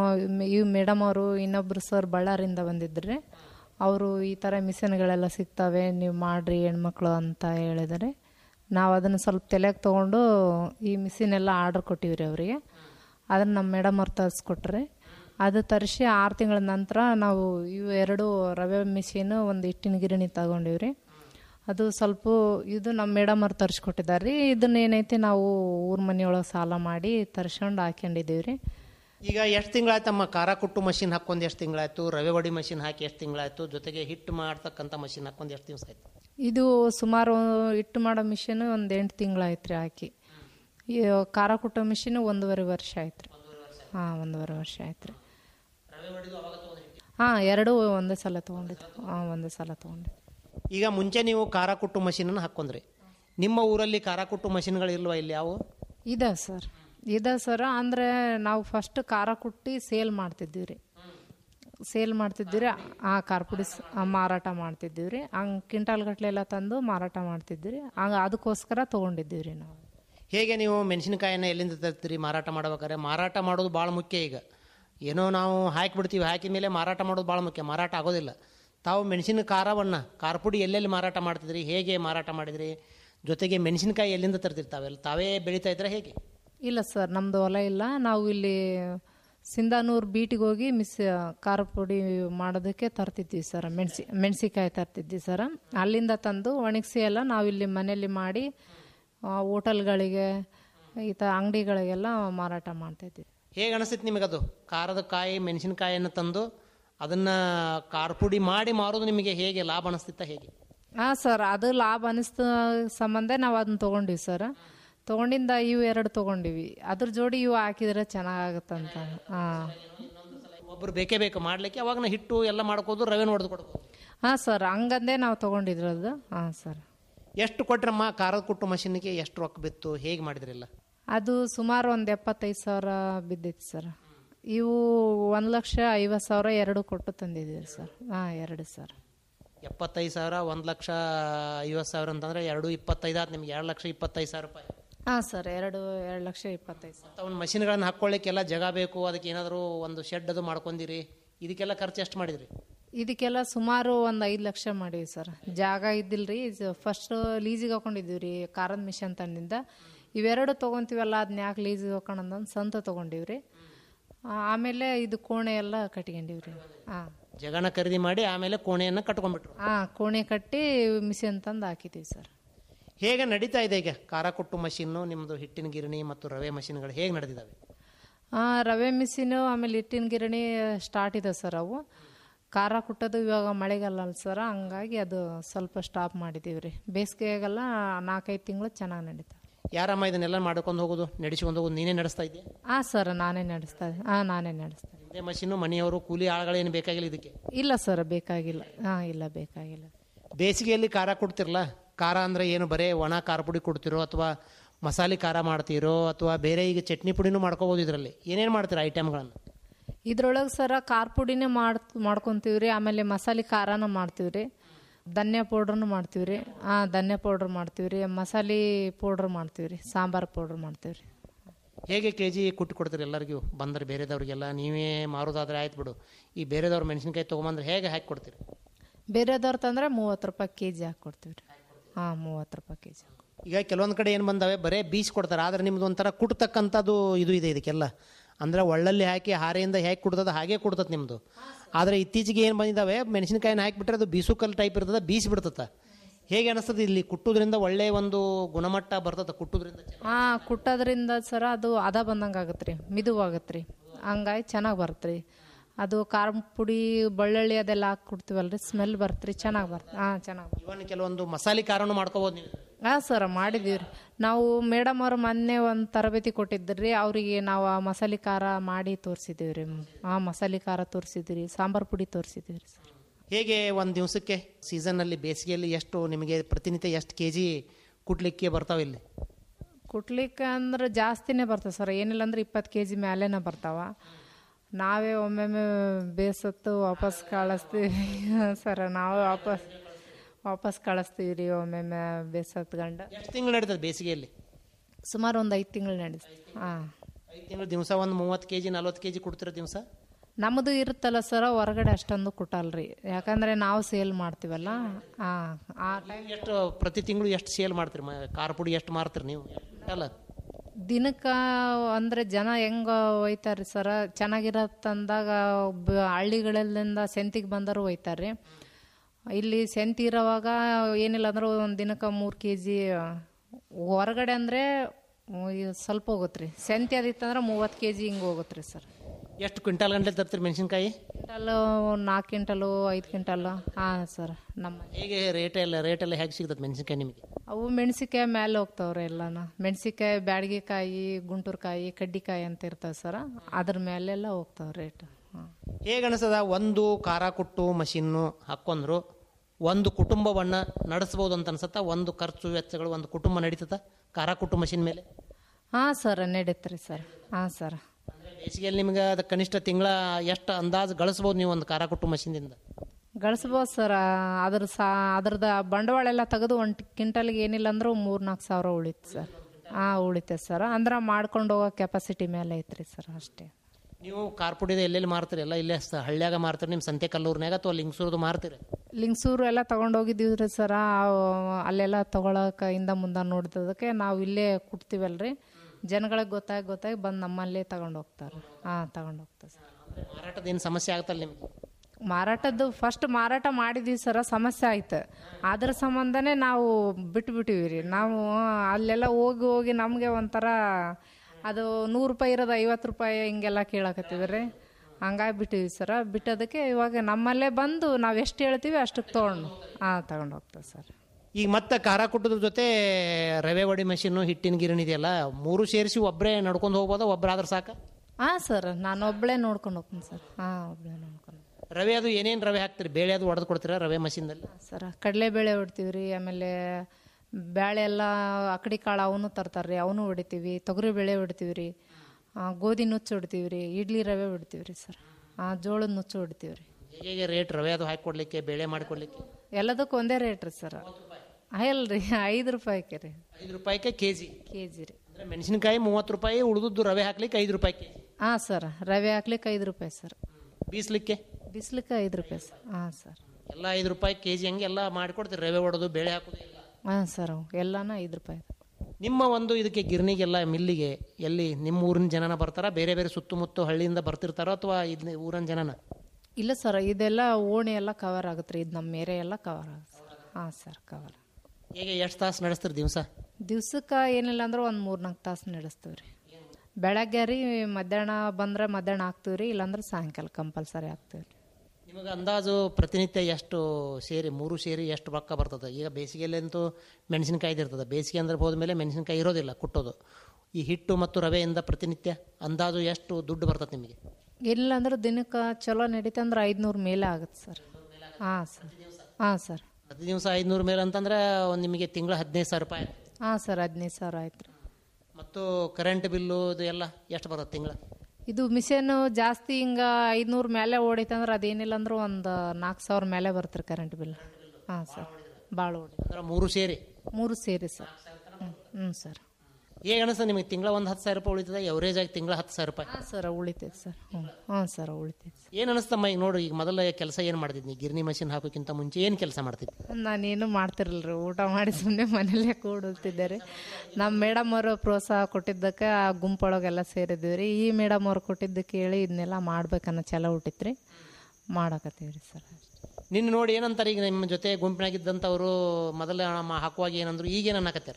ಈ ಮೇಡಮ್ ಅವರು ಇನ್ನೊಬ್ರು ಸರ್ ಬಳ್ಳಾರಿಂದ ಬಂದಿದ್ರಿ ಅವರು ಈ ಥರ ಮಿಷನ್ಗಳೆಲ್ಲ ಸಿಗ್ತವೆ ನೀವು ಮಾಡ್ರಿ ಹೆಣ್ಮಕ್ಳು ಅಂತ ಹೇಳಿದರೆ ನಾವು ಅದನ್ನು ಸ್ವಲ್ಪ ತಲೆಗೆ ತೊಗೊಂಡು ಈ ಮಿಷಿನ್ ಎಲ್ಲ ಆರ್ಡರ್ ಕೊಟ್ಟಿವಿ ರೀ ಅವರಿಗೆ ಅದನ್ನು ನಮ್ಮ ಮೇಡಮ್ ಅವ್ರು ತರಿಸ್ಕೊಟ್ರಿ ಅದು ತರಿಸಿ ಆರು ತಿಂಗಳ ನಂತರ ನಾವು ಇವು ಎರಡು ರವೆ ಮಿಷಿನ್ ಒಂದು ಹಿಟ್ಟಿನ ಗಿರಣಿ ತಗೊಂಡಿವ್ರಿ ಅದು ಸ್ವಲ್ಪ ಇದು ನಮ್ಮ ಮೇಡಮ್ ಅವ್ರು ತರಿಸ್ಕೊಟ್ಟಿದ್ದಾರೆ ರೀ ಇದನ್ನ ಏನೈತಿ ನಾವು ಊರ ಮನೆಯೊಳಗೆ ಸಾಲ ಮಾಡಿ ತರ್ಸ್ಕೊಂಡು ಹಾಕೊಂಡಿದ್ದೀವಿ ರೀ
ಈಗ ಎಷ್ಟು ತಿಂಗಳಾಯ್ತಮ್ಮ ಖಾರ ಕುಟ್ಟು ಮಷಿನ್ ಹಾಕೊಂಡು ಎಷ್ಟು ತಿಂಗಳಾಯ್ತು ರವೆ ವಡಿ ಮಷಿನ್ ಹಾಕಿ ಎಷ್ಟು ತಿಂಗಳಾಯ್ತು ಜೊತೆಗೆ ಹಿಟ್ಟು ಮಾಡ್ತಕ್ಕಂಥ ಮಷಿನ್ ಹಾಕೊಂಡು ಎಷ್ಟು ದಿವಸ ಆಯ್ತು
ಇದು ಸುಮಾರು ಹಿಟ್ಟು ಮಾಡೋ ಮಿಷಿನ್ ಒಂದು ಎಂಟು ತಿಂಗಳಾಯ್ತು ರೀ ಹಾಕಿ ಈ ಖಾರ ಕುಟ್ಟೋ ಮಿಷಿನ್ ಒಂದೂವರೆ ವರ್ಷ ಆಯ್ತು ರೀ ಹಾಂ ಒಂದೂವರೆ ವರ್ಷ ಆಯ್ತು ರೀ ಹಾಂ ಎರಡೂ ಒಂದೇ ಸಲ ತೊಗೊಂಡಿದ್ದು ಹಾಂ ಒಂದೇ ಸಲ ತೊಗೊಂಡಿದ್ದು
ಈಗ ಮುಂಚೆ ನೀವು ಖಾರ ಕುಟ್ಟು ಮಷಿನನ್ನು ಹಾಕೊಂಡ್ರಿ ನಿಮ್ಮ ಊರಲ್ಲಿ ಖಾರ ಕುಟ್ಟು ಮಷಿನ್ಗಳು ಇಲ್ವಾ ಇಲ್ಲಿ ಯಾವ
ಇದೆ ಸರ್ ಇದೆ ಸರ್ ಅಂದರೆ ನಾವು ಫಸ್ಟ್ ಖಾರ ಕುಟ್ಟಿ ಸೇಲ್ ಮಾಡ್ತಿದ್ದೀವಿ ರೀ ಸೇಲ್ ಮಾಡ್ತಿದ್ದೀವಿ ರೀ ಆ ಖಾರ ಪುಡಿ ಸ್- ಆ, ಮಾರಾಟ ಮಾಡ್ತಿದ್ದೀವಿ ರೀ ಹಂಗೆ ಕ್ವಿಂಟಾಲ್ ಗಟ್ಲೆ ಎಲ್ಲ ತಂದು ಮಾರಾಟ ಮಾಡ್ತಿದ್ದೀವಿ ರೀ ಹಂಗೆ ಅದಕ್ಕೋಸ್ಕರ ತೊಗೊಂಡಿದ್ದೀವಿ ರೀ ನಾವು
ಹೇಗೆ ನೀವು ಮೆಣಸಿನಕಾಯಿನ ಎಲ್ಲಿಂದ ತರ್ತೀರಿ ಮಾರಾಟ ಮಾಡ್ಬೇಕಾದ್ರೆ ಮಾರಾಟ ಮಾಡೋದು ಭಾಳ ಮುಖ್ಯ ಈಗ ಏನೋ ನಾವು ಹಾಕಿಬಿಡ್ತೀವಿ ಹಾಕಿದ ಮೇಲೆ ಮಾರಾಟ ಮಾಡೋದು ಭಾಳ ಮುಖ್ಯ ಮಾರಾಟ ಆಗೋದಿಲ್ಲ ತಾವು ಮೆಣಸಿನ ಖಾರವನ್ನು ಖಾರ ಪುಡಿ ಎಲ್ಲೆಲ್ಲಿ ಮಾರಾಟ ಮಾಡ್ತಿದ್ರಿ ಹೇಗೆ ಮಾರಾಟ ಮಾಡಿದ್ರಿ ಜೊತೆಗೆ ಮೆಣಸಿನಕಾಯಿ ಎಲ್ಲಿಂದ ತರ್ತೀರಿ ತಾವೆಲ್ಲ ತಾವೇ ಬೆಳೀತಾ ಇದ್ರೆ ಹೇಗೆ
ಇಲ್ಲ ಸರ್ ನಮ್ಮದು ಹೊಲ ಇಲ್ಲ ನಾವು ಇಲ್ಲಿ ಸಿಂಧಾನೂರು ಬೀಟಿಗೆ ಹೋಗಿ ಮಿಸ್ ಖಾರ ಪುಡಿ ಮಾಡೋದಕ್ಕೆ ತರ್ತಿದ್ವಿ ಸರ್ ಮೆಣಸಿ ಮೆಣಸಿಕಾಯಿ ತರ್ತಿದ್ವಿ ಸರ್ ಅಲ್ಲಿಂದ ತಂದು ಒಣಗಿಸಿ ಎಲ್ಲ ನಾವು ಇಲ್ಲಿ ಮನೆಯಲ್ಲಿ ಮಾಡಿ ಆ, ಹೋಟೆಲ್ಗಳಿಗೆ ಈ ಥರ ಅಂಗಡಿಗಳಿಗೆಲ್ಲ ಮಾರಾಟ ಮಾಡ್ತಾಯಿದ್ವಿ
ಹೇಗೆ ಅನಿಸ್ತೈತೆ ನಿಮಗದು ಖಾರದ ಕಾಯಿ ಮೆಣಸಿನಕಾಯಿಯನ್ನು ತಂದು ಅದನ್ನು ಖಾರ ಪುಡಿ ಮಾಡಿ ಮಾರೋದು ನಿಮಗೆ ಹೇಗೆ ಲಾಭ ಅನಿಸ್ತಿತ್ತ ಹೇಗೆ
ಹಾಂ ಸರ್ ಅದು ಲಾಭ ಅನಿಸ್ತ ಸಂಬಂಧ ನಾವು ಅದನ್ನ ತೊಗೊಂಡಿವಿ ಸರ್ ತೊಗೊಂಡಿಂದ ಇವು ಎರಡು ತೊಗೊಂಡಿವಿ ಅದ್ರ ಜೋಡಿ ಇವು ಹಾಕಿದ್ರೆ ಚೆನ್ನಾಗಾಗುತ್ತಂತ ಹಾಂ
ಒಬ್ಬರು ಬೇಕೇ ಬೇಕು ಮಾಡಲಿಕ್ಕೆ ಅವಾಗ ನಾ ಹಿಟ್ಟು ಎಲ್ಲ ಮಾಡ್ಕೋದು ರವೆ ಹೊಡೆದು ಕೊಡ್ಬೋದು
ಹಾಂ ಸರ್ ಹಂಗಂದೇ ನಾವು ತೊಗೊಂಡಿದ್ರದು ಹಾಂ ಸರ್
ಎಷ್ಟು ಕೊಟ್ರಮ್ಮ ಖಾರದ ಕುಟ್ಟು ಮಷಿನ್ಗೆ ಎಷ್ಟು ರೊಕ್ಕ ಬಿತ್ತು ಹೇಗೆ ಮಾಡಿದ್ರಿಲ್ಲ
ಅದು ಸುಮಾರು ಒಂದು ಎಪ್ಪತ್ತೈದು ಸಾವಿರ ಬಿದ್ದಿತ್ತು ಸರ್ ಇವು ಒಂದು ಲಕ್ಷ ಐವತ್ತು ಸಾವಿರ ಎರಡು ಕೊಟ್ಟು ತಂದಿದ್ದೀವಿ ಸರ್ ಹಾಂ ಎರಡು ಸರ್
ಎಪ್ಪತ್ತೈದು ಸಾವಿರ ಒಂದು ಲಕ್ಷ ಐವತ್ತು ಸಾವಿರ ಅಂತಂದ್ರೆ ಎರಡು ಇಪ್ಪತ್ತೈದು ಆಯ್ತು ನಿಮ್ಗೆ ಎರಡು ಲಕ್ಷ ಇಪ್ಪತ್ತೈದು ಸಾವಿರ ರೂಪಾಯಿ
ಹಾಂ ಸರ್ ಎರಡು ಎರಡು ಲಕ್ಷ ಇಪ್ಪತ್ತೈದು ಸಾವಿರ
ಅವ್ನ ಮಷಿನ್ಗಳನ್ನ ಹಾಕ್ಕೊಳ್ಳಿಕ್ಕೆಲ್ಲ ಜಾಗ ಬೇಕು ಅದಕ್ಕೆ ಏನಾದರೂ ಒಂದು ಶೆಡ್ ಅದು ಮಾಡ್ಕೊಂಡಿರಿ ಇದಕ್ಕೆಲ್ಲ ಖರ್ಚು ಎಷ್ಟು ಮಾಡಿದ್ರಿ
ಇದಕ್ಕೆಲ್ಲ ಸುಮಾರು ಒಂದು ಐದು ಲಕ್ಷ ಮಾಡೀವಿ ಸರ್ ಜಾಗ ಇದ್ದಿಲ್ರಿ ಫಸ್ಟ್ ಲೀಸಿಗೆ ಹಾಕೊಂಡಿದ್ದೀವಿ ರೀ ಖಾರದ ಮಿಷನ್ ತಂದಿಂದ ಇವೆರಡು ತೊಗೊಂತೀವಲ್ಲ ಅದನ್ನ ಯಾಕೆ ಲೀಸಿಗೆ ಹಾಕೊಂಡಂದು ಸ್ವಂತ ತೊಗೊಂಡಿವಿ ರೀ ಆಮೇಲೆ ಇದು ಕೋಣೆ ಎಲ್ಲ ಕಟ್ಕೊಂಡಿವಿ ರೀ ಹಾಂ
ಜಗನ ಖರೀದಿ ಮಾಡಿ ಆಮೇಲೆ ಕೋಣೆಯನ್ನು ಕಟ್ಕೊಂಡ್ಬಿಟ್ರು
ಹಾಂ ಕೋಣೆ ಕಟ್ಟಿ ಮಿಷನ್ ತಂದು ಹಾಕಿದ್ದೀವಿ ಸರ್
ಹೇಗೆ ನಡೀತಾ ಇದೆ ಈಗ ಖಾರ ಕುಟ್ಟು ಮಷಿನ್ನು ನಿಮ್ಮದು ಹಿಟ್ಟಿನ ಗಿರಣಿ ಮತ್ತು ರವೆ ಮಷಿನ್ಗಳು ಹೇಗೆ ನಡೆದಿದ್ದಾವೆ
ಆ, ರವೆ ಮಿಷಿನು ಆಮೇಲೆ ಹಿಟ್ಟಿನ ಗಿರಣಿ ಸ್ಟಾರ್ಟ್ ಇದೆ ಸರ್ ಅವು ಖಾರ ಕುಟ್ಟೋದು ಇವಾಗ ಮಳೆಗಾಲ ಅಲ್ಲ ಸರ್ ಹಂಗಾಗಿ ಅದು ಸ್ವಲ್ಪ ಸ್ಟಾಪ್ ಮಾಡಿದ್ದೀವಿ ರೀ ಬೇಸಿಗೆಗೆಲ್ಲ ನಾಲ್ಕೈದು ತಿಂಗಳು ಚೆನ್ನಾಗಿ ನಡೀತಾವೆ
ಯಾರಮ್ಮ ಇದನ್ನೆಲ್ಲ ಮಾಡ್ಕೊಂಡು ಹೋಗೋದು ನಡೆಸ್ಕೊಂಡು ಹೋಗೋದು ನೀನೇ ನಡೆಸ್ತಾ ಇದೆಯಾ
ಹಾಂ ಸರ್ ನಾನೇ ನಡೆಸ್ತಾ ಹಾಂ ನಾನೇ ನಡೆಸ್ತಾ ಇದ್ದೀನಿ.
ಇದೇ ಮಷಿನ್ನು ಮನೆಯವರು ಕೂಲಿ ಆಳುಗಳೇನು ಬೇಕಾಗಿಲ್ಲ ಇದಕ್ಕೆ
ಇಲ್ಲ ಸರ್ ಬೇಕಾಗಿಲ್ಲ ಹಾಂ ಇಲ್ಲ ಬೇಕಾಗಿಲ್ಲ
ಬೇಸಿಗೆಯಲ್ಲಿ ಖಾರ ಕೊಡ್ತಿರಲ್ಲ ಖಾರ ಅಂದರೆ ಏನು ಬರೇ ಒಣ ಖಾರ ಪುಡಿ ಕೊಡ್ತಿರೋ ಅಥವಾ ಮಸಾಲೆ ಖಾರ ಮಾಡ್ತೀರೋ ಅಥವಾ ಬೇರೆ ಈಗ ಚಟ್ನಿ ಪುಡಿನೂ ಮಾಡ್ಕೋಬೋದು ಇದರಲ್ಲಿ ಏನೇನು ಮಾಡ್ತೀರಾ ಐಟಮ್ಗಳನ್ನು
ಇದ್ರೊಳಗೆ ಸರ ಖಾರ ಪುಡಿನೇ ಮಾಡ್ ಮಾಡ್ಕೊತೀವಿ ರೀ ಆಮೇಲೆ ಮಸಾಲೆ ಖಾರನ ಮಾಡ್ತೀವಿ ರೀ ಧನ್ಯ ಪೌಡ್ರನ್ನು ಮಾಡ್ತೀವಿ ರೀ ಹಾಂ ಧನ್ಯ ಪೌಡ್ರ್ ಮಾಡ್ತೀವಿ ರೀ ಮಸಾಲೆ ಪೌಡ್ರ್ ಮಾಡ್ತೀವಿ ರೀ ಸಾಂಬಾರು ಪೌಡ್ರ್ ಮಾಡ್ತೀವಿ ರೀ
ಹೇಗೆ ಕೆ ಜಿ ಕುಟ್ಟಿ ಕೊಡ್ತೀರಿ ಎಲ್ಲರಿಗೂ ಬಂದರೆ ಬೇರೆದವ್ರಿಗೆಲ್ಲ ನೀವೇ ಮಾರೋದಾದ್ರೆ ಆಯ್ತು ಬಿಡು ಈ ಬೇರೆದವ್ರು ಮೆಣಸಿನ್ಕಾಯಿ ತೊಗೊಂಬಂದ್ರೆ ಹೇಗೆ ಹಾಕಿ ಕೊಡ್ತೀರಿ
ಬೇರೆದವ್ರು ತಂದ್ರೆ ಮೂವತ್ತು ರೂಪಾಯಿ ಕೆ ಜಿ ಹಾಕ್ಕೊಡ್ತೀವಿ ರೀ ಹಾಂ ಮೂವತ್ತು ರೂಪಾಯಿ ಕೆ ಜಿ
ಈಗ ಕೆಲವೊಂದು ಕಡೆ ಏನು ಬಂದಾವೆ ಬರೇ ಬೀಸ್ ಕೊಡ್ತಾರೆ ಆದರೆ ನಿಮ್ದು ಒಂಥರ ಕುಟ್ತಕ್ಕಂಥದ್ದು ಇದು ಇದೆ ಇದಕ್ಕೆಲ್ಲ ಅಂದರೆ ಒಳ್ಳಲ್ಲಿ ಹಾಕಿ ಹಾರೆಯಿಂದ ಹೇಗೆ ಕುಡ್ತದ ಹಾಗೆ ಕುಡ್ತದೆ ನಿಮ್ಮದು ಆದರೆ ಇತ್ತೀಚೆಗೆ ಏನು ಬಂದಿದ್ದಾವೆ ಮೆಣಸಿನಕಾಯಿನ ಹಾಕಿಬಿಟ್ರೆ ಅದು ಬೀಸು ಕಲ್ಲು ಟೈಪ್ ಇರ್ತದೆ ಬೀಸಿ ಬಿಡ್ತದೆ ಹೇಗೆ ಅನಿಸ್ತದೆ ಇಲ್ಲಿ ಕುಟ್ಟೋದ್ರಿಂದ ಒಳ್ಳೆಯ ಒಂದು ಗುಣಮಟ್ಟ ಬರ್ತದೆ ಕುಟ್ಟೋದ್ರಿಂದ
ಹಾಂ ಕುಟ್ಟೋದ್ರಿಂದ ಸರ ಅದು ಅದ ಬಂದಂಗೆ ಆಗತ್ತೆ ರೀ ಮಿದುವಾಗತ್ತೆ ರೀ ಹಂಗಾಗಿ ಚೆನ್ನಾಗಿ ಬರುತ್ತೆ ರೀ ಅದು ಖಾರ ಪುಡಿ ಬೆಳ್ಳುಳ್ಳಿ ಅದೆಲ್ಲ ಹಾಕಿ ಕೊಡ್ತೀವಲ್ಲ ರೀ ಸ್ಮೆಲ್ ಬರುತ್ತೆ ರೀ ಚೆನ್ನಾಗಿ ಬರುತ್ತೆ ಹಾಂ ಚೆನ್ನಾಗಿ
ಇವನ್ ಕೆಲವೊಂದು ಮಸಾಲೆ ಖಾರನೂ ಮಾಡ್ಕೋಬೋದು ನೀವು
ಹಾಂ ಸರ್ ಮಾಡಿದ್ದೀವಿ ರೀ ನಾವು ಮೇಡಮ್ ಅವ್ರು ಮೊನ್ನೆ ಒಂದು ತರಬೇತಿ ಕೊಟ್ಟಿದ್ರಿ ರೀ ಅವರಿಗೆ ನಾವು ಆ ಮಸಾಲೆ ಖಾರ ಮಾಡಿ ತೋರಿಸಿದ್ದೀವಿ ರೀ ಹಾಂ ಮಸಾಲೆ ಖಾರ ತೋರಿಸಿದ್ವಿ ರೀ ಸಾಂಬಾರು ಪುಡಿ ತೋರಿಸಿದ್ದೀವಿ ರೀ ಸರ್
ಹೇಗೆ ಒಂದು ದಿವಸಕ್ಕೆ ಸೀಸನ್ನಲ್ಲಿ ಬೇಸಿಗೆಯಲ್ಲಿ ಎಷ್ಟು ನಿಮಗೆ ಪ್ರತಿನಿತ್ಯ ಎಷ್ಟು ಕೆ ಜಿ ಕುಟ್ಲಿಕ್ಕೆ ಬರ್ತಾವೆ ಇಲ್ಲಿ
ಕುಟ್ಲಿಕ್ಕೆ ಅಂದ್ರೆ ಜಾಸ್ತಿನೇ ಬರ್ತದೆ ಸರ್ ಏನಿಲ್ಲ ಅಂದ್ರೆ ಇಪ್ಪತ್ತು ಕೆ ಜಿ ಮೇಲೇನ ಬರ್ತಾವ ನಾವೇ ಒಮ್ಮೊಮ್ಮೆ ಬೇಸತ್ತು ವಾಪಸ್ ಕಳಿಸ್ತೀವಿ ಸರ್ ನಾವೇ ವಾಪಸ್ ವಾಪಸ್ ಕಳಿಸ್ತೀವಿ ರೀ ಒಮ್ಮೊಮ್ಮೆ ಬೇಸತ್ಗಂಡು
ಎಷ್ಟು ತಿಂಗಳು ನಡೀತದೆ ಬೇಸಿಗೆಯಲ್ಲಿ
ಸುಮಾರು ಒಂದು ಐದು ತಿಂಗಳು ನಡೆಸ್ತೀವಿ ಹಾಂ
ಐದು ತಿಂಗಳು ದಿವಸ ಒಂದು ಮೂವತ್ತು ಕೆ ಜಿ ನಲ್ವತ್ತು ಕೆ ಜಿ ಕೊಡ್ತಿರೋ ದಿವಸ
ನಮ್ಮದು ಇರುತ್ತಲ್ಲ ಸರ್ ಹೊರಗಡೆ ಅಷ್ಟೊಂದು ಕುಟ್ಟಲ್ರಿ ಯಾಕಂದ್ರೆ ನಾವು ಸೇಲ್ ಮಾಡ್ತೀವಲ್ಲ ಹಾಂ ಆ ಟೈಮ್
ಎಷ್ಟು ಪ್ರತಿ ತಿಂಗಳು ಎಷ್ಟು ಸೇಲ್ ಮಾಡ್ತೀರಿ ಮ- ಖಾರ ಪುಡಿ ಎಷ್ಟು ಮಾರ್ತೀರಿ ನೀವು ಅಲ್ಲ
ದಿನಕ್ಕೆ ಅಂದರೆ ಜನ ಹೆಂಗ ಒಯ್ತಾರ್ರಿ ಸರ ಚೆನ್ನಾಗಿರತ್ತಂದಾಗ ಬ- ಹಳ್ಳಿಗಳಲ್ಲಿಂದ ಸೆಂತಿಗೆ ಬಂದರು ಒಯ್ತಾರ್ರಿ ಇಲ್ಲಿ ಸೆಂತಿ ಇರೋವಾಗ ಏನಿಲ್ಲ ಅಂದ್ರೆ ಒಂದು ದಿನಕ್ಕೆ ಮೂರು ಕೆ ಜಿ ಹೊರಗಡೆ ಅಂದರೆ ಸ್ವಲ್ಪ ಹೋಗುತ್ತೆ ರೀ ಸೆಂತಿ ಅದಿತ್ತಂದ್ರೆ ಮೂವತ್ತು ಕೆ ಜಿ ಹಿಂಗೆ ಹೋಗುತ್ತೆ ರೀ ಸರ್
ಎಷ್ಟು ಕ್ವಿಂಟಾಲ್ ಗಂಟೆ ತರ್ತೀರಿ ಮೆಣಸಿನ್ಕಾಯಿ
ಕ್ವಿಂಟಲು ನಾಲ್ಕು ಕ್ವಿಂಟಲು ಐದು ಕ್ವಿಂಟಲು ಹಾಂ ಸರ್ ನಮ್ಮ
ಹೇಗೆ ರೇಟ್ ಎಲ್ಲ ರೇಟ್ ಎಲ್ಲ ಹೇಗೆ ಸಿಗ್ತದೆ ಮೆಣಸಿನ್ಕಾಯಿ ನಿಮಗೆ
ಅವು ಮೆಣಸಿಕಾಯಿ ಮೇಲೆ ಹೋಗ್ತಾವ್ರಿ ಎಲ್ಲಾನ ಮೆಣಸಿಕಾಯಿ ಬ್ಯಾಡಗಿಕಾಯಿ ಗುಂಟೂರ್ಕಾಯಿ ಕಡ್ಡಿಕಾಯಿ ಅಂತ ಇರ್ತಾವೆ ಸರ ಅದ್ರ ಮೇಲೆಲ್ಲ ಹೋಗ್ತಾವ ರೇಟ್ ಹಾಂ
ಹೇಗೆ ಅನಿಸ್ತದ ಒಂದು ಖಾರ ಕುಟ್ಟು ಮಷಿನ್ನು ಹಾಕೊಂಡ್ರು ಒಂದು ಕುಟುಂಬವನ್ನು ನಡೆಸ್ಬೋದು ಅಂತ ಅನ್ಸತ್ತ ಒಂದು ಖರ್ಚು ವೆಚ್ಚಗಳು ಒಂದು ಕುಟುಂಬ ನಡೀತದ ಖಾರ ಕುಟ್ಟು ಮಷಿನ್ ಮೇಲೆ
ಹಾಂ ಸರ್ ನಡೀತ್ರಿ ಸರ್ ಹಾಂ ಸರ್
ಅಂದ್ರೆ ಬೇಸಿಗೆಯಲ್ಲಿ ನಿಮ್ಗೆ ಅದು ಕನಿಷ್ಠ ತಿಂಗಳ ಎಷ್ಟು ಅಂದಾಜು ಗಳಿಸ್ಬೋದು ನೀವು ಒಂದು ಖಾರ ಕುಟ್ಟು ಮಷಿನ್ದಿಂದ
ಗಳಿಸ್ಬೋದು ಸರ್ ಅದ್ರ ಸಾ ಅದ್ರದ್ದು ಬಂಡವಾಳ ಎಲ್ಲ ತೆಗೆದು ಒಂದು ಕ್ವಿಂಟಲ್ಗೆ ಏನಿಲ್ಲ ಅಂದ್ರೂ ಮೂರು ನಾಲ್ಕು ಸಾವಿರ ಉಳಿತು ಸರ್ ಹಾಂ ಉಳಿತೆ ಸರ್ ಅಂದ್ರೆ ಮಾಡ್ಕೊಂಡು ಹೋಗೋ ಕೆಪಾಸಿಟಿ ಮೇಲೆ ಐತ್ರಿ ಸರ್ ಅಷ್ಟೇ
ನೀವು ಖಾರ ಪುಡಿದ ಎಲ್ಲೆಲ್ಲಿ ಮಾರ್ತೀರಿ ಎಲ್ಲ ಇಲ್ಲೇ ಸ- ಹಳ್ಳ್ಯಾಗ ಮಾರ್ತೀರಿ ನಿಮ್ಮ ಸಂತೆ ಕಲ್ಲೂರ್ನಾಗ ಅಥವಾ ಲಿಂಗಸೂರ್ದು ಮಾರ್ತೀರಿ
ಲಿಂಗಸೂರು ಎಲ್ಲ ತಗೊಂಡೋಗಿದ್ದೀವಿ ರೀ ಸರ ಅಲ್ಲೆಲ್ಲ ತಗೊಳಕ್ಕೆ ಇಂದ ಮುಂದೆ ನೋಡಿದದಕ್ಕೆ ನಾವು ಇಲ್ಲೇ ಕುಟ್ತೀವಲ್ರಿ ಜನಗಳಿಗೆ ಗೊತ್ತಾಗಿ ಗೊತ್ತಾಗಿ ಬಂದು ನಮ್ಮಲ್ಲೇ ತಗೊಂಡು ಹೋಗ್ತಾರೆ ಹಾಂ ತಗೊಂಡು ಹೋಗ್ತಾರೆ ಸರ್
ಮಾರಾಟದ ಏನು ಸಮಸ್ಯೆ ಆಗ್ತಲ್ಲ ನಿಮ್ಗೆ
ಮಾರಾಟದ್ದು ಫಸ್ಟ್ ಮಾರಾಟ ಮಾಡಿದ್ವಿ ಸರ ಸಮಸ್ಯೆ ಆಯ್ತು ಅದ್ರ ಸಂಬಂಧನೇ ನಾವು ಬಿಟ್ಬಿಟ್ಟಿವಿ ರೀ ನಾವು ಅಲ್ಲೆಲ್ಲ ಹೋಗಿ ಹೋಗಿ ನಮಗೆ ಒಂಥರ ಅದು ನೂರು ರೂಪಾಯಿ ಇರೋದು ಐವತ್ತು ರೂಪಾಯಿ ಹಿಂಗೆಲ್ಲ ಕೇಳಕತ್ತಿದ್ರಿ ರೀ ಹಂಗಾಗಿ ಬಿಟ್ಟಿವಿ ಸರ ಬಿಟ್ಟದಕ್ಕೆ ಇವಾಗ ನಮ್ಮಲ್ಲೇ ಬಂದು ನಾವು ಎಷ್ಟು ಹೇಳ್ತೀವಿ ಅಷ್ಟಕ್ಕೆ ತೊಗೊಂಡು ಹಾಂ ತಗೊಂಡು ಹೋಗ್ತೇವೆ ಸರ್
ಈಗ ಮತ್ತೆ ಖಾರ ಕುಟ್ಟದ್ರ ಜೊತೆ ರವೆ ವಡಿ ಮಷಿನ್ನು ಹಿಟ್ಟಿನ ಗಿರಣಿ ಇದೆಯಲ್ಲ ಮೂರು ಸೇರಿಸಿ ಒಬ್ಬರೇ ನಡ್ಕೊಂಡು ಹೋಗ್ಬೋದಾ ಒಬ್ಬರಾದ್ರೆ ಸಾಕ
ಹಾಂ ಸರ್ ನಾನು ಒಬ್ಬಳೇ ನೋಡ್ಕೊಂಡು ಹೋಗ್ತೀನಿ ಸರ್ ಹಾಂ ಒಬ್ಬಳೇ ನೋಡ್ಕೊಂಡು
ರವೆ ಅದು ಏನೇನು ರವೆ ಹಾಕ್ತೀರಿ ಬೇಳೆ ಅದು ಒಡೆದು ಕೊಡ್ತೀರಾ ರವೆ ಮಷಿನ್ದಲ್ಲಿ
ಸರ ಕಡಲೆಬೇಳೆ ಹೊಡ್ತೀವಿ ರೀ ಆಮೇಲೆ ಬೇಳೆ ಎಲ್ಲ ಅಕಡಿ ಕಾಳು ಅವನು ತರ್ತಾರೆ ರೀ ಅವನು ಹೊಡಿತೀವಿ ತೊಗರಿ ಬೇಳೆ ಹೊಡಿತೀವಿ ರೀ ಆ, ಗೋಧಿ ನುಚ್ಚು ಹೊಡಿತೀವಿ ರೀ ಇಡ್ಲಿ ರವೆ ಹೊಡಿತೀವಿ ರೀ ಸರ್ ಜೋಳದ ನುಚ್ಚು ಹೊಡಿತೀವಿ ರೀ
ಹೇಗೆ ರೇಟ್ ರವೆ ಅದು ಹಾಕಿ ಕೊಡ್ಲಿಕ್ಕೆ ಬೇಳೆ ಮಾಡಿ ಕೊಡ್ಲಿಕ್ಕೆ
ಎಲ್ಲದಕ್ಕೂ ಒಂದೇ ರೇಟ್ ರೀ ಸರ್ ಅಲ್ರಿ ಐದು ರೂಪಾಯಿಗೆ ರೀ
ಐದು ರೂಪಾಯಿಗೆ ಕೆ ಜಿ
ಕೆ ಜಿ ರೀ
ಅಂದರೆ ಮೆಣಸಿನಕಾಯಿ ಮೂವತ್ತು ರೂಪಾಯಿ ಉಳಿದದ್ದು ರವೆ ಹಾಕ್ಲಿಕ್ಕೆ ಐದು ರೂಪಾಯಿ ಕೆ ಜಿ
ಹಾಂ ಸರ್ ರವೆ ಹಾಕ್ಲಿಕ್ಕೆ ಐದು ರೂಪಾಯಿ ಸರ್
ಬೀಸ್ಲಿಕ್ಕೆ
ಬಿಸ್ಲಿಕ್ಕೆ ಐದು ರೂಪಾಯಿ ಸರ್ ಹಾಂ ಸರ್
ಎಲ್ಲ ಐದು ರೂಪಾಯಿ ಕೆ ಜಿ ಹಂಗೆ ಎಲ್ಲ ಮಾಡಿಕೊಡ್ತೀರಿ ರವೆ ಹೊಡೆದು ಬೇಳೆ ಹಾಕೋದು ಎಲ್ಲ
ಹಾಂ ಸರ್ ಎಲ್ಲಾನು ಐದು ರೂಪಾಯಿ
ನಿಮ್ಮ ಒಂದು ಇದಕ್ಕೆ ಗಿರಣಿಗೆಲ್ಲ ಮಿಲ್ಲಿಗೆ ಎಲ್ಲಿ ನಿಮ್ಮ ಊರಿನ ಜನನ ಬರ್ತಾರಾ ಬೇರೆ ಬೇರೆ ಸುತ್ತಮುತ್ತ ಹಳ್ಳಿಯಿಂದ ಬರ್ತಿರ್ತಾರೋ ಅಥವಾ ಇದನ್ನ ಊರಿನ ಜನನ
ಇಲ್ಲ ಸರ್ ಇದೆಲ್ಲ ಓಣಿ ಎಲ್ಲ ಕವರ್ ಆಗುತ್ತೆ ರೀ ಇದು ನಮ್ಮ ಏರಿಯಾ ಎಲ್ಲ ಕವರ್ ಆಗುತ್ತೆ ಸರ್ ಹಾಂ ಸರ್ ಕವರ್
ಹೇಗೆ ಎಷ್ಟು ತಾಸು ನಡೆಸ್ತೀರಿ ದಿವಸ
ದಿವ್ಸಕ್ಕೆ ಏನಿಲ್ಲ ಅಂದ್ರೆ ಒಂದು ಮೂರು ನಾಲ್ಕು ತಾಸು ನಡೆಸ್ತೀವಿ ರೀ ಬೆಳಗ್ಗೆ ರೀ ಮಧ್ಯಾಹ್ನ ಬಂದ್ರೆ ಮಧ್ಯಾಹ್ನ ಹಾಕ್ತೀವಿ ರೀ ಇಲ್ಲಾಂದ್ರೆ ಸಾಯಂಕಾಲ ಕಂಪಲ್ಸರಿ ಹಾಕ್ತೀವಿ ರೀ
ನಿಮಗೆ ಅಂದಾಜು ಪ್ರತಿನಿತ್ಯ ಎಷ್ಟು ಸೇರಿ ಮೂರು ಸೇರಿ ಎಷ್ಟು ರೊಕ್ಕ ಬರ್ತದೆ ಈಗ ಬೇಸಿಗೆಯಲ್ಲಂತೂ ಮೆಣಸಿನಕಾಯಿ ಇರ್ತದೆ ಬೇಸಿಗೆ ಅಂದ್ರೆ ಹೋದ್ಮೇಲೆ ಮೆಣಸಿನಕಾಯಿ ಇರೋದಿಲ್ಲ ಕುಟ್ಟೋದು ಈ ಹಿಟ್ಟು ಮತ್ತು ರವೆಯಿಂದ ಪ್ರತಿನಿತ್ಯ ಅಂದಾಜು ಎಷ್ಟು ದುಡ್ಡು ಬರ್ತದೆ ನಿಮಗೆ
ಏನಿಲ್ಲ ಅಂದ್ರೆ ದಿನಕ್ಕೆ ಚಲೋ ನಡೀತೆ ಅಂದ್ರೆ ಐದುನೂರು ಮೇಲೆ ಆಗುತ್ತೆ ಸರ್ ಹಾಂ ಸರ್ ಹಾಂ ಸರ್
ಪ್ರತಿ ದಿವಸ ಐದುನೂರು ಮೇಲೆ ಅಂತಂದ್ರೆ ಒಂದು ನಿಮಗೆ ತಿಂಗಳ ಹದಿನೈದು ಸಾವಿರ ರೂಪಾಯಿ
ಹಾಂ ಸರ್ ಹದಿನೈದು ಸಾವಿರ ಆಯ್ತು ರೀ
ಮತ್ತು ಕರೆಂಟ್ ಬಿಲ್ಲು ಇದು ಎಲ್ಲ ಎಷ್ಟು ಬರ್ತದೆ ತಿಂಗಳ
ಇದು ಮಿಷನ್ನು ಜಾಸ್ತಿ ಹಿಂಗೆ ಐದುನೂರು ಮೇಲೆ ಓಡೈತಂದ್ರೆ ಅದೇನಿಲ್ಲ ಅಂದ್ರೆ ಒಂದು ನಾಲ್ಕು ಸಾವಿರ ಮೇಲೆ ಬರುತ್ತೆ ಕರೆಂಟ್ ಬಿಲ್ ಹಾಂ ಸರ್ ಭಾಳ ಓಡಿ
ಅಂದ್ರೆ ಮೂರು ಸೇರಿ
ಮೂರು ಸೇರಿ ಸರ್ ಹ್ಞೂ ಹ್ಞೂ ಸರ್
ಹೇಗೆ ಅನಿಸ್ತದೆ ನಿಮಗೆ ತಿಂಗಳ ಒಂದು ಹತ್ತು ಸಾವಿರ ರೂಪಾಯಿ ಉಳಿತದೆ ಎವರೇಜ್ ಆಗಿ ತಿಂಗಳ ಹತ್ತು ಸಾವಿರ ರೂಪಾಯಿ
ಹಾಂ ಸರ್ ಉಳಿತೈತೆ ಸರ್ ಹ್ಞೂ ಹ್ಞೂ ಸರ್ ಉಳಿತೈತೆ ಸರ್
ಏನು ಅನಿಸ್ತಮ್ಮ ಈಗ ನೋಡು ಈಗ ಮೊದಲ ಕೆಲಸ ಏನು ಮಾಡ್ತಿದ್ನಿ ಗಿರ್ನಿ ಮಷಿನ್ ಹಾಕೋಕ್ಕಿಂತ ಮುಂಚೆ ಏನು ಕೆಲಸ ಮಾಡ್ತಿದ್ದೆ
ನಾನೇನು ಮಾಡ್ತಿರಲ್ರಿ ಊಟ ಮಾಡಿ ಸುಮ್ಮನೆ ಮನೇಲೇ ಕೂಡುತ್ತಿದ್ದೆ ರೀ ನಮ್ಮ ಮೇಡಮ್ ಅವರು ಪ್ರೋತ್ಸಾಹ ಕೊಟ್ಟಿದ್ದಕ್ಕೆ ಆ ಗುಂಪೊಳಗೆಲ್ಲ ಸೇರಿದ್ವಿ ರೀ ಈ ಮೇಡಮ್ ಅವ್ರು ಕೊಟ್ಟಿದ್ದಕ್ಕೆ ಹೇಳಿ ಇದನ್ನೆಲ್ಲ ಮಾಡ್ಬೇಕನ್ನೋ ಛಲ ಹುಟ್ಟಿತ್ತು ರೀ ಮಾಡಕತ್ತೀವಿ ರೀ ಸರ್
ನಿನ್ನ ನೋಡಿ ಏನಂತಾರೆ ಈಗ ನಿಮ್ಮ ಜೊತೆ ಗುಂಪಿನಾಗಿದ್ದಂಥವ್ರು ಮೊದಲ ನಮ್ಮ ಹಾಕುವಾಗ ಏನಂದ್ರು ಈಗೇನು ಅನ್ನಕತ್ತಾರ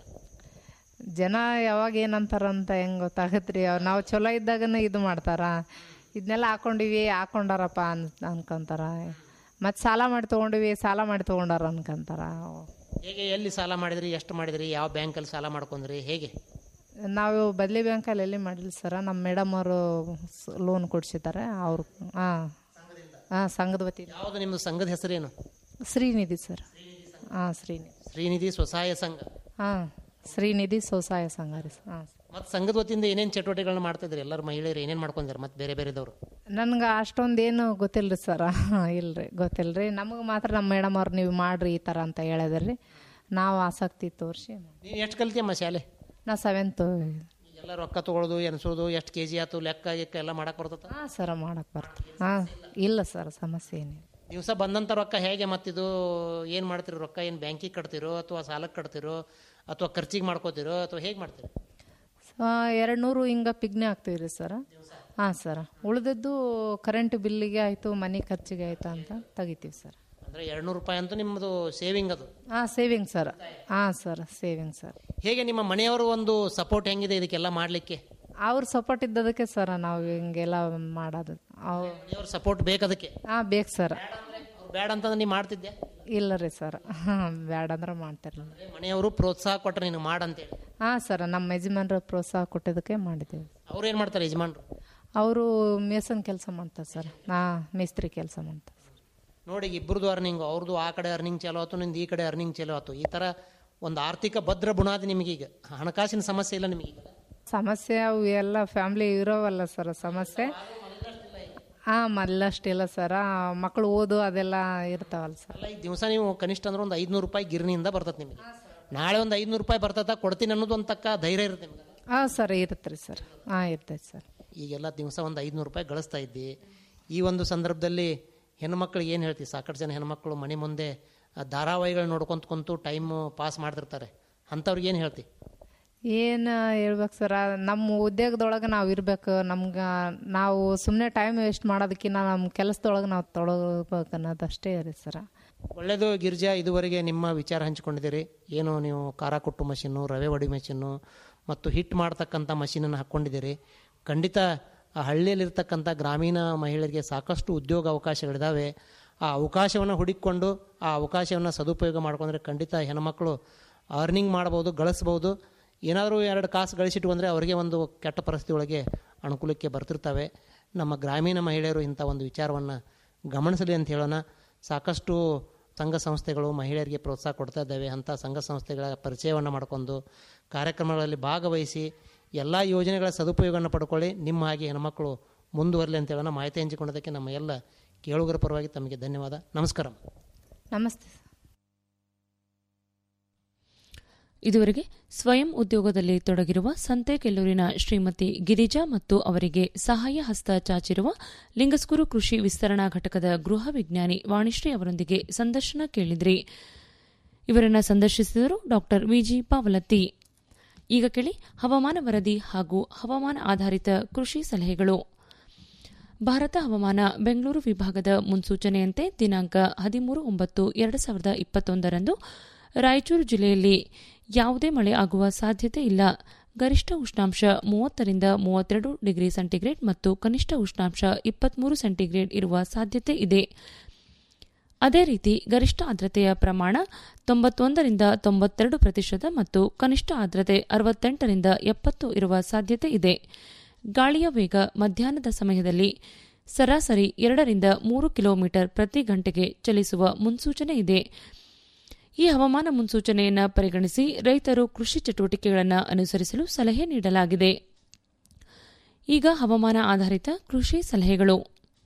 ಜನ ಯಾವಾಗ ಏನಂತಾರಂತ ಹೆಂಗೆ ಗೊತ್ತಾಗತ್ತೆ ರೀ ಅವ್ರು ನಾವು ಚಲೋ ಇದ್ದಾಗನೇ ಇದು ಮಾಡ್ತಾರ ಇದನ್ನೆಲ್ಲ ಹಾಕೊಂಡಿವಿ ಹಾಕೊಂಡಾರಪ್ಪ ಅನ್ ಅನ್ಕೊಂತಾರ ಮತ್ತು ಸಾಲ ಮಾಡಿ ತೊಗೊಂಡಿವಿ ಸಾಲ ಮಾಡಿ ತೊಗೊಂಡಾರ ಅನ್ಕೊಂತಾರ
ಹೇಗೆ ಎಲ್ಲಿ ಸಾಲ ಮಾಡಿದ್ರಿ ಎಷ್ಟು ಮಾಡಿದ್ರಿ ಯಾವ ಬ್ಯಾಂಕಲ್ಲಿ ಸಾಲ ಮಾಡ್ಕೊಂಡ್ರಿ ಹೇಗೆ
ನಾವು ಬದಲಿ ಬ್ಯಾಂಕಲ್ಲಿ ಎಲ್ಲಿ ಮಾಡಿಲ್ಲ ಸರ ನಮ್ಮ ಮೇಡಮ್ ಅವರು ಲೋನ್ ಕೊಡಿಸಿದ್ದಾರೆ ಅವ್ರು ಹಾಂ ಹಾಂ ಸಂಘದ ವತಿಯಿಂದ
ಯಾವುದು ನಿಮ್ಮದು ಸಂಘದ ಹೆಸರೇನು
ಶ್ರೀನಿಧಿ ಸರ್ ಹಾಂ ಶ್ರೀನಿಧಿ
ಶ್ರೀನಿಧಿ ಸ್ವಸಹಾಯ ಸಂಘ
ಹಾಂ ಶ್ರೀನಿಧಿ ಸ್ವಸಹಾಯ ಸಂಘ ರೀ ಹಾಂ
ಮತ್ತು ಸಂಘದ ವತಿಯಿಂದ ಏನೇನು ಚಟುವಟಿಕೆಗಳನ್ನ ಮಾಡ್ತಿದ್ರಿ ಎಲ್ಲರೂ ಮಹಿಳೆಯರು ಏನೇನು ಮಾಡ್ಕೊಂಡ್ರಿ ಮತ್ತೆ ಬೇರೆ ಬೇರೆದವರು
ನನ್ಗೆ ಅಷ್ಟೊಂದೇನು ಗೊತ್ತಿಲ್ಲ ರೀ ಸರ ಇಲ್ಲ ರೀ ಗೊತ್ತಿಲ್ಲ ರೀ ನಮಗೆ ಮಾತ್ರ ನಮ್ಮ ಮೇಡಮ್ ಅವ್ರು ನೀವು ಮಾಡ್ರಿ ಈ ಥರ ಅಂತ ಹೇಳಿದ್ರಿ ನಾವು ಆಸಕ್ತಿ ತೋರಿಸಿ
ನೀನು ಎಷ್ಟು ಕಲ್ತಿಯಮ್ಮ ಶಾಲೆ
ನಾ ಸೆವೆಂತು
ಎಲ್ಲ ರೊಕ್ಕ ತೊಗೊಳೋದು ಎನ್ಸೋದು ಎಷ್ಟು ಕೆ ಜಿ ಆಯ್ತು ಲೆಕ್ಕ ಗಿಕ್ಕ ಎಲ್ಲ ಮಾಡಕ್ಕೆ ಬರ್ತದ
ಹಾಂ ಸರ ಮಾಡಕ್ಕೆ ಬರ್ತದೆ ಹಾಂ ಇಲ್ಲ ಸರ್ ಸಮಸ್ಯೆ ಏನಿಲ್ಲ
ದಿವಸ ಬಂದಂಥ ರೊಕ್ಕ ಹೇಗೆ ಮತ್ತಿದು ಏನು ಮಾಡ್ತೀರಿ ರೊಕ್ಕ ಏನು ಬ್ಯಾಂಕಿಗೆ ಕಟ್ತಿರೋ ಅಥವಾ ಸಾಲಕ್ಕೆ ಕಟ್ತಿರೋ ಅಥವಾ ಖರ್ಚಿಗೆ ಮಾಡ್ಕೋತಿರೋ ಅಥವಾ ಹೇಗೆ ಮಾಡ್ತೀರಿ
ಎರಡು ನೂರು ಹಿಂಗೆ ಪಿಗ್ನೆ ಹಾಕ್ತೀವಿ ರೀ ಸರ್ ಹಾಂ ಸರ್ ಉಳಿದದ್ದು ಕರೆಂಟ್ ಬಿಲ್ಲಿಗೆ ಆಯಿತು ಮನೆ ಖರ್ಚಿಗೆ ಆಯಿತು ಅಂತ ತೆಗಿತೀವಿ ಸರ್
ಅಂದರೆ ಎರಡುನೂರು ರೂಪಾಯಿ ಅಂತೂ ನಿಮ್ಮದು ಸೇವಿಂಗ್ ಅದು
ಹಾಂ ಸೇವಿಂಗ್ ಸರ್ ಹಾಂ ಸರ್ ಸೇವಿಂಗ್ ಸರ್
ಹೇಗೆ ನಿಮ್ಮ ಮನೆಯವರು ಒಂದು ಸಪೋರ್ಟ್ ಹೆಂಗಿದೆ ಇದಕ್ಕೆಲ್ಲ ಮಾಡಲಿಕ್ಕೆ
ಅವ್ರ ಸಪೋರ್ಟ್ ಇದ್ದದಕ್ಕೆ ಸರ್ ನಾವು ಹಿಂಗೆಲ್ಲ ಮಾಡೋದು ಅವ್
ಮನೆಯವ್ರ ಸಪೋರ್ಟ್ ಬೇಕದಕ್ಕೆ
ಹಾಂ ಬೇಕು ಸರ್
ಅವ್ರು ಬೇಡ ಅಂತಂದ್ರೆ ನೀವು ಮಾಡ್ತಿದ್ದೆ
ಇಲ್ಲ ರೀ ಸರ್ ಹಾಂ ಬೇಡ ಅಂದ್ರೆ ಮಾಡ್ತಿರಲಿಲ್ಲ
ಮನೆಯವರು ಪ್ರೋತ್ಸಾಹ ಕೊಟ್ಟರೆ ನೀನು ಮಾಡಂತೇಳಿ
ಹಾಂ ಸರ್ ನಮ್ಮ ಯಜಮಾನ್ರ ಪ್ರೋತ್ಸಾಹ ಕೊಟ್ಟಿದ್ದಕ್ಕೆ ಮಾಡಿದ್ದೀವಿ
ಅವ್ರು ಏನು ಮಾಡ್ತಾರೆ ಯಜಮಾನ್ರು
ಅವರು ಮೇಸನ್ ಕೆಲಸ ಮಾಡ್ತಾರೆ ಸರ್ ಹಾಂ ಮೇಸ್ತ್ರಿ ಕೆಲಸ ಮಾಡ್ತಾರೆ
ನೋಡಿ ಇಬ್ಬರದು ಅರ್ನಿಂಗ್ ಅವ್ರದ್ದು ಆ ಕಡೆ ಅರ್ನಿಂಗ್ ಚಲೋ ಆಯ್ತು ನಿಂದು ಈ ಕಡೆ ಅರ್ನಿಂಗ್ ಚಲೋ ಆಯ್ತು ಈ ಥರ ಒಂದು ಆರ್ಥಿಕ ಭದ್ರ ಬುನಾದಿ ನಿಮಗೀಗ ಹಣಕಾಸಿನ ಸಮಸ್ಯೆ ಇಲ್ಲ ನಿಮಗೀಗ
ಸಮಸ್ಯೆ ಅವು ಎಲ್ಲ ಫ್ಯಾಮ್ಲಿ ಇರೋವಲ್ಲ ಸರ್ ಸಮಸ್ಯೆ ಹಾಂ ಮೊದಲಷ್ಟಿಲ್ಲ ಸರ್ ಮಕ್ಕಳು ಓದು ಅದೆಲ್ಲ ಇರ್ತಾವಲ್ಲ ಸರ್
ಅಲ್ಲ ಈ ದಿವಸ ನೀವು ಕನಿಷ್ಠ ಅಂದ್ರೆ ಒಂದು ಐದುನೂರು ರೂಪಾಯಿ ಗಿರಣಿಯಿಂದ ಬರ್ತದೆ ನಿಮಗೆ ನಾಳೆ ಒಂದು ಐದುನೂರು ರೂಪಾಯಿ ಬರ್ತದ ಕೊಡ್ತೀನಿ ಅನ್ನೋದು ಒಂದು ತಕ್ಕ ಧೈರ್ಯ ಇರುತ್ತೆ ನಿಮಗೆ
ಹಾಂ ಸರ್ ಇರುತ್ತೆ ರೀ ಸರ್ ಹಾಂ ಇರ್ತೈತೆ ಸರ್
ಈಗೆಲ್ಲ ದಿವಸ ಒಂದು ಐದುನೂರು ರೂಪಾಯಿ ಗಳಿಸ್ತಾ ಇದ್ದಿ ಈ ಒಂದು ಸಂದರ್ಭದಲ್ಲಿ ಹೆಣ್ಮಕ್ಳಿಗೆ ಏನು ಹೇಳ್ತೀವಿ ಸಾಕಷ್ಟು ಜನ ಹೆಣ್ಮಕ್ಳು ಮನೆ ಮುಂದೆ ಆ ಧಾರಾವಾಹಿಗಳು ನೋಡ್ಕೊಂತ ಕುಂತು ಟೈಮ್ ಪಾಸ್ ಮಾಡ್ತಿರ್ತಾರೆ ಅಂಥವ್ರಿಗೆ ಏನು ಹೇಳ್ತಿ
ಏನು ಹೇಳ್ಬೇಕು ಸರ್ ನಮ್ಮ ಉದ್ಯೋಗದೊಳಗೆ ನಾವು ಇರ್ಬೇಕು ನಮ್ಗೆ ನಾವು ಸುಮ್ಮನೆ ಟೈಮ್ ವೇಸ್ಟ್ ಮಾಡೋದಕ್ಕಿಂತ ನಮ್ಮ ಕೆಲಸದೊಳಗೆ ನಾವು ತೊಡಗಬೇಕು ಅನ್ನೋದಷ್ಟೇ ರೀ ಸರ್
ಒಳ್ಳೆಯದು ಗಿರಿಜಾ ಇದುವರೆಗೆ ನಿಮ್ಮ ವಿಚಾರ ಹಂಚಿಕೊಂಡಿದ್ದೀರಿ ಏನು ನೀವು ಖಾರ ಕೊಟ್ಟು ಮಷಿನ್ನು ರವೆ ಒಡಿ ಮಷಿನ್ನು ಮತ್ತು ಹಿಟ್ ಮಾಡ್ತಕ್ಕಂಥ ಮಷೀನನ್ನು ಹಾಕ್ಕೊಂಡಿದ್ದೀರಿ ಖಂಡಿತ ಆ ಹಳ್ಳಿಯಲ್ಲಿರ್ತಕ್ಕಂಥ ಗ್ರಾಮೀಣ ಮಹಿಳೆಯರಿಗೆ ಸಾಕಷ್ಟು ಉದ್ಯೋಗ ಅವಕಾಶಗಳಿದ್ದಾವೆ ಆ ಅವಕಾಶವನ್ನು ಹುಡುಕಿಕೊಂಡು ಆ ಅವಕಾಶವನ್ನು ಸದುಪಯೋಗ ಮಾಡ್ಕೊಂಡ್ರೆ ಖಂಡಿತ ಹೆಣ್ಮಕ್ಳು ಅರ್ನಿಂಗ್ ಮಾಡ್ಬೋದು ಗಳಿಸ್ಬೋದು ಏನಾದರೂ ಎರಡು ಕಾಸು ಗಳಿಸಿಟ್ಟು ಅಂದರೆ ಅವರಿಗೆ ಒಂದು ಕೆಟ್ಟ ಪರಿಸ್ಥಿತಿ ಒಳಗೆ ಅನುಕೂಲಕ್ಕೆ ಬರ್ತಿರ್ತವೆ ನಮ್ಮ ಗ್ರಾಮೀಣ ಮಹಿಳೆಯರು ಇಂಥ ಒಂದು ವಿಚಾರವನ್ನು ಗಮನಿಸಲಿ ಅಂತ ಹೇಳೋಣ ಸಾಕಷ್ಟು ಸಂಘ ಸಂಸ್ಥೆಗಳು ಮಹಿಳೆಯರಿಗೆ ಪ್ರೋತ್ಸಾಹ ಕೊಡ್ತಾ ಇದ್ದಾವೆ ಅಂಥ ಸಂಘ ಸಂಸ್ಥೆಗಳ ಪರಿಚಯವನ್ನು ಮಾಡಿಕೊಂಡು ಕಾರ್ಯಕ್ರಮಗಳಲ್ಲಿ ಭಾಗವಹಿಸಿ ಎಲ್ಲ ಯೋಜನೆಗಳ ಸದುಪಯೋಗವನ್ನು ಪಡ್ಕೊಳ್ಳಿ ನಿಮ್ಮ ಹಾಗೆ ಹೆಣ್ಮಕ್ಳು ಮುಂದುವರಲಿ ಅಂತ ಹೇಳೋಣ ಮಾಹಿತಿ ಹಂಚಿಕೊಂಡದಕ್ಕೆ ನಮ್ಮ ಎಲ್ಲ ಕೇಳುಗರ ಪರವಾಗಿ ತಮಗೆ ಧನ್ಯವಾದ ನಮಸ್ಕಾರ
ನಮಸ್ತೆ ಸರ್
ಇದುವರೆಗೆ ಸ್ವಯಂ ಉದ್ಯೋಗದಲ್ಲಿ ತೊಡಗಿರುವ ಸಂತೆಕೆಲ್ಲೂರಿನ ಶ್ರೀಮತಿ ಗಿರಿಜಾ ಮತ್ತು ಅವರಿಗೆ ಸಹಾಯ ಹಸ್ತ ಚಾಚಿರುವ ಲಿಂಗಸ್ಕೂರು ಕೃಷಿ ವಿಸ್ತರಣಾ ಘಟಕದ ಗೃಹ ವಿಜ್ಞಾನಿ ವಾಣಿಶ್ರೀ ಅವರೊಂದಿಗೆ ಸಂದರ್ಶನ ಕೇಳಿದ್ರಿ ಇವರನ್ನ ಸಂದರ್ಶಿಸಿದರು ಡಾ ವಿಜಿ ಪಾವಲತ್ತಿ ಈಗ ಕೇಳಿ ಹವಾಮಾನ ವರದಿ ಹಾಗೂ ಹವಾಮಾನ ಆಧಾರಿತ ಕೃಷಿ ಸಲಹೆಗಳು ಭಾರತ ಹವಾಮಾನ ಬೆಂಗಳೂರು ವಿಭಾಗದ ಮುನ್ಸೂಚನೆಯಂತೆ ದಿನಾಂಕ ಹದಿಮೂರು ಒಂಬತ್ತು ಎರಡು ಸಾವಿರದ ಇಪ್ಪತ್ತೊಂದರಂದು ರಾಯಚೂರು ಜಿಲ್ಲೆಯಲ್ಲಿ ಯಾವುದೇ ಮಳೆ ಆಗುವ ಸಾಧ್ಯತೆ ಇಲ್ಲ ಗರಿಷ್ಠ ಉಷ್ಣಾಂಶ ಮೂವತ್ತರಿಂದ ಮೂವತ್ತೆರಡು ಡಿಗ್ರಿ ಸೆಂಟಿಗ್ರೇಡ್ ಮತ್ತು ಕನಿಷ್ಠ ಉಷ್ಣಾಂಶ ಇಪ್ಪತ್ಮೂರು ಸೆಂಟಿಗ್ರೇಡ್ ಇರುವ ಸಾಧ್ಯತೆ ಇದೆ ಅದೇ ರೀತಿ ಗರಿಷ್ಠ ಆರ್ದ್ರತೆಯ ಪ್ರಮಾಣ ತೊಂಬತ್ತೊಂದರಿಂದ ತೊಂಬತ್ತೆರಡು ಪ್ರತಿಶತ ಮತ್ತು ಕನಿಷ್ಠ ಆರ್ದ್ರತೆ ಅರವತ್ತೆಂಟರಿಂದ ಎಪ್ಪತ್ತು ಇರುವ ಸಾಧ್ಯತೆ ಇದೆ ಗಾಳಿಯ ವೇಗ ಮಧ್ಯಾಹ್ನದ ಸಮಯದಲ್ಲಿ ಸರಾಸರಿ ಎರಡರಿಂದ ಮೂರು ಕಿಲೋಮೀಟರ್ ಪ್ರತಿ ಗಂಟೆಗೆ ಚಲಿಸುವ ಮುನ್ಸೂಚನೆ ಇದೆ ಈ ಹವಾಮಾನ ಮುನ್ಸೂಚನೆಯನ್ನು ಪರಿಗಣಿಸಿ ರೈತರು ಕೃಷಿ ಚಟುವಟಿಕೆಗಳನ್ನು ಅನುಸರಿಸಲು ಸಲಹೆ ನೀಡಲಾಗಿದೆ ಈಗ ಹವಾಮಾನ ಆಧಾರಿತ ಕೃಷಿ ಸಲಹೆಗಳು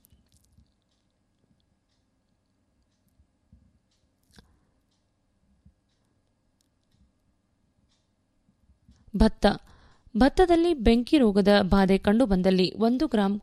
ಭತ್ತ ಭತ್ತದಲ್ಲಿ ಬೆಂಕಿ ರೋಗದ ಬಾಧೆ ಕಂಡುಬಂದಲ್ಲಿ ಒಂದು ಗ್ರಾಂ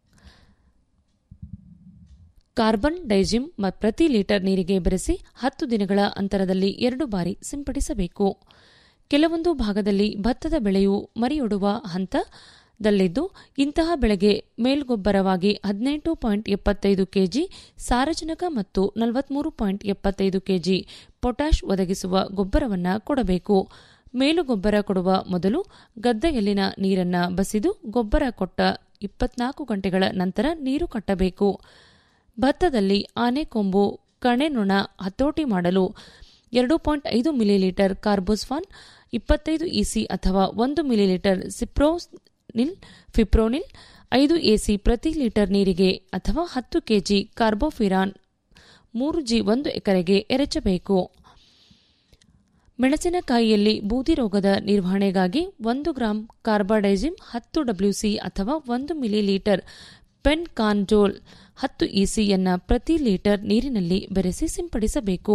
ಕಾರ್ಬನ್ ಡೈಜಿಮ್ ಪ್ರತಿ ಲೀಟರ್ ನೀರಿಗೆ ಬೆರೆಸಿ ಹತ್ತು ದಿನಗಳ ಅಂತರದಲ್ಲಿ ಎರಡು ಬಾರಿ ಸಿಂಪಡಿಸಬೇಕು ಕೆಲವೊಂದು ಭಾಗದಲ್ಲಿ ಭತ್ತದ ಬೆಳೆಯು ಮರಿಯೊಡುವ ಹಂತದಲ್ಲಿದ್ದು ಇಂತಹ ಬೆಳೆಗೆ ಮೇಲ್ಗೊಬ್ಬರವಾಗಿ ಹದಿನೆಂಟು ಪಾಯಿಂಟ್ ಎಪ್ಪತ್ತೈದು ಕೆಜಿ ಸಾರಜನಕ ಮತ್ತು ನಲವತ್ಮೂರು ಪಾಯಿಂಟ್ ಎಪ್ಪತ್ತೈದು ಕೆಜಿ ಪೊಟ್ಯಾಷ್ ಒದಗಿಸುವ ಗೊಬ್ಬರವನ್ನು ಕೊಡಬೇಕು ಮೇಲುಗೊಬ್ಬರ ಕೊಡುವ ಮೊದಲು ಗದ್ದೆಯಲ್ಲಿನ ನೀರನ್ನ ಬಸಿದು ಗೊಬ್ಬರ ಕೊಟ್ಟ ಇಪ್ಪತ್ನಾಲ್ಕು ಗಂಟೆಗಳ ನಂತರ ನೀರು ಕಟ್ಟಬೇಕು ಭತ್ತದಲ್ಲಿ ಆನೆಕೊಂಬು ಕಣೆನೊಣ ಹತೋಟಿ ಮಾಡಲು ಎರಡು ಪಾಯಿಂಟ್ ಐದು ಮಿಲಿಲೀಟರ್ ಕಾರ್ಬೋಸ್ಫಾನ್ ಇಪ್ಪತ್ತೈದು ಇಸಿ ಅಥವಾ ಒಂದು ಮಿಲಿಲೀಟರ್ ಸಿಪ್ರೋನಿಲ್ ಫಿಪ್ರೋನಿಲ್ ಐದು ಎಸಿ ಪ್ರತಿ ಲೀಟರ್ ನೀರಿಗೆ ಅಥವಾ ಹತ್ತು ಕೆಜಿ ಕಾರ್ಬೋಫಿರಾನ್ ಮೂರು ಜಿ ಒಂದು ಎಕರೆಗೆ ಎರಚಬೇಕು ಮೆಣಸಿನಕಾಯಿಯಲ್ಲಿ ಬೂದಿ ರೋಗದ ನಿರ್ವಹಣೆಗಾಗಿ ಒಂದು ಗ್ರಾಂ ಕಾರ್ಬಾಡೈಸಿಮ್ ಹತ್ತು ಡಬ್ಲ್ಯೂಸಿ ಅಥವಾ ಒಂದು ಮಿಲಿಲೀಟರ್ ಪೆನ್ ಕಾನ್ಜೋಲ್ ಹತ್ತು ಇಸಿಯನ್ನ ಪ್ರತಿ ಲೀಟರ್ ನೀರಿನಲ್ಲಿ ಬೆರೆಸಿ ಸಿಂಪಡಿಸಬೇಕು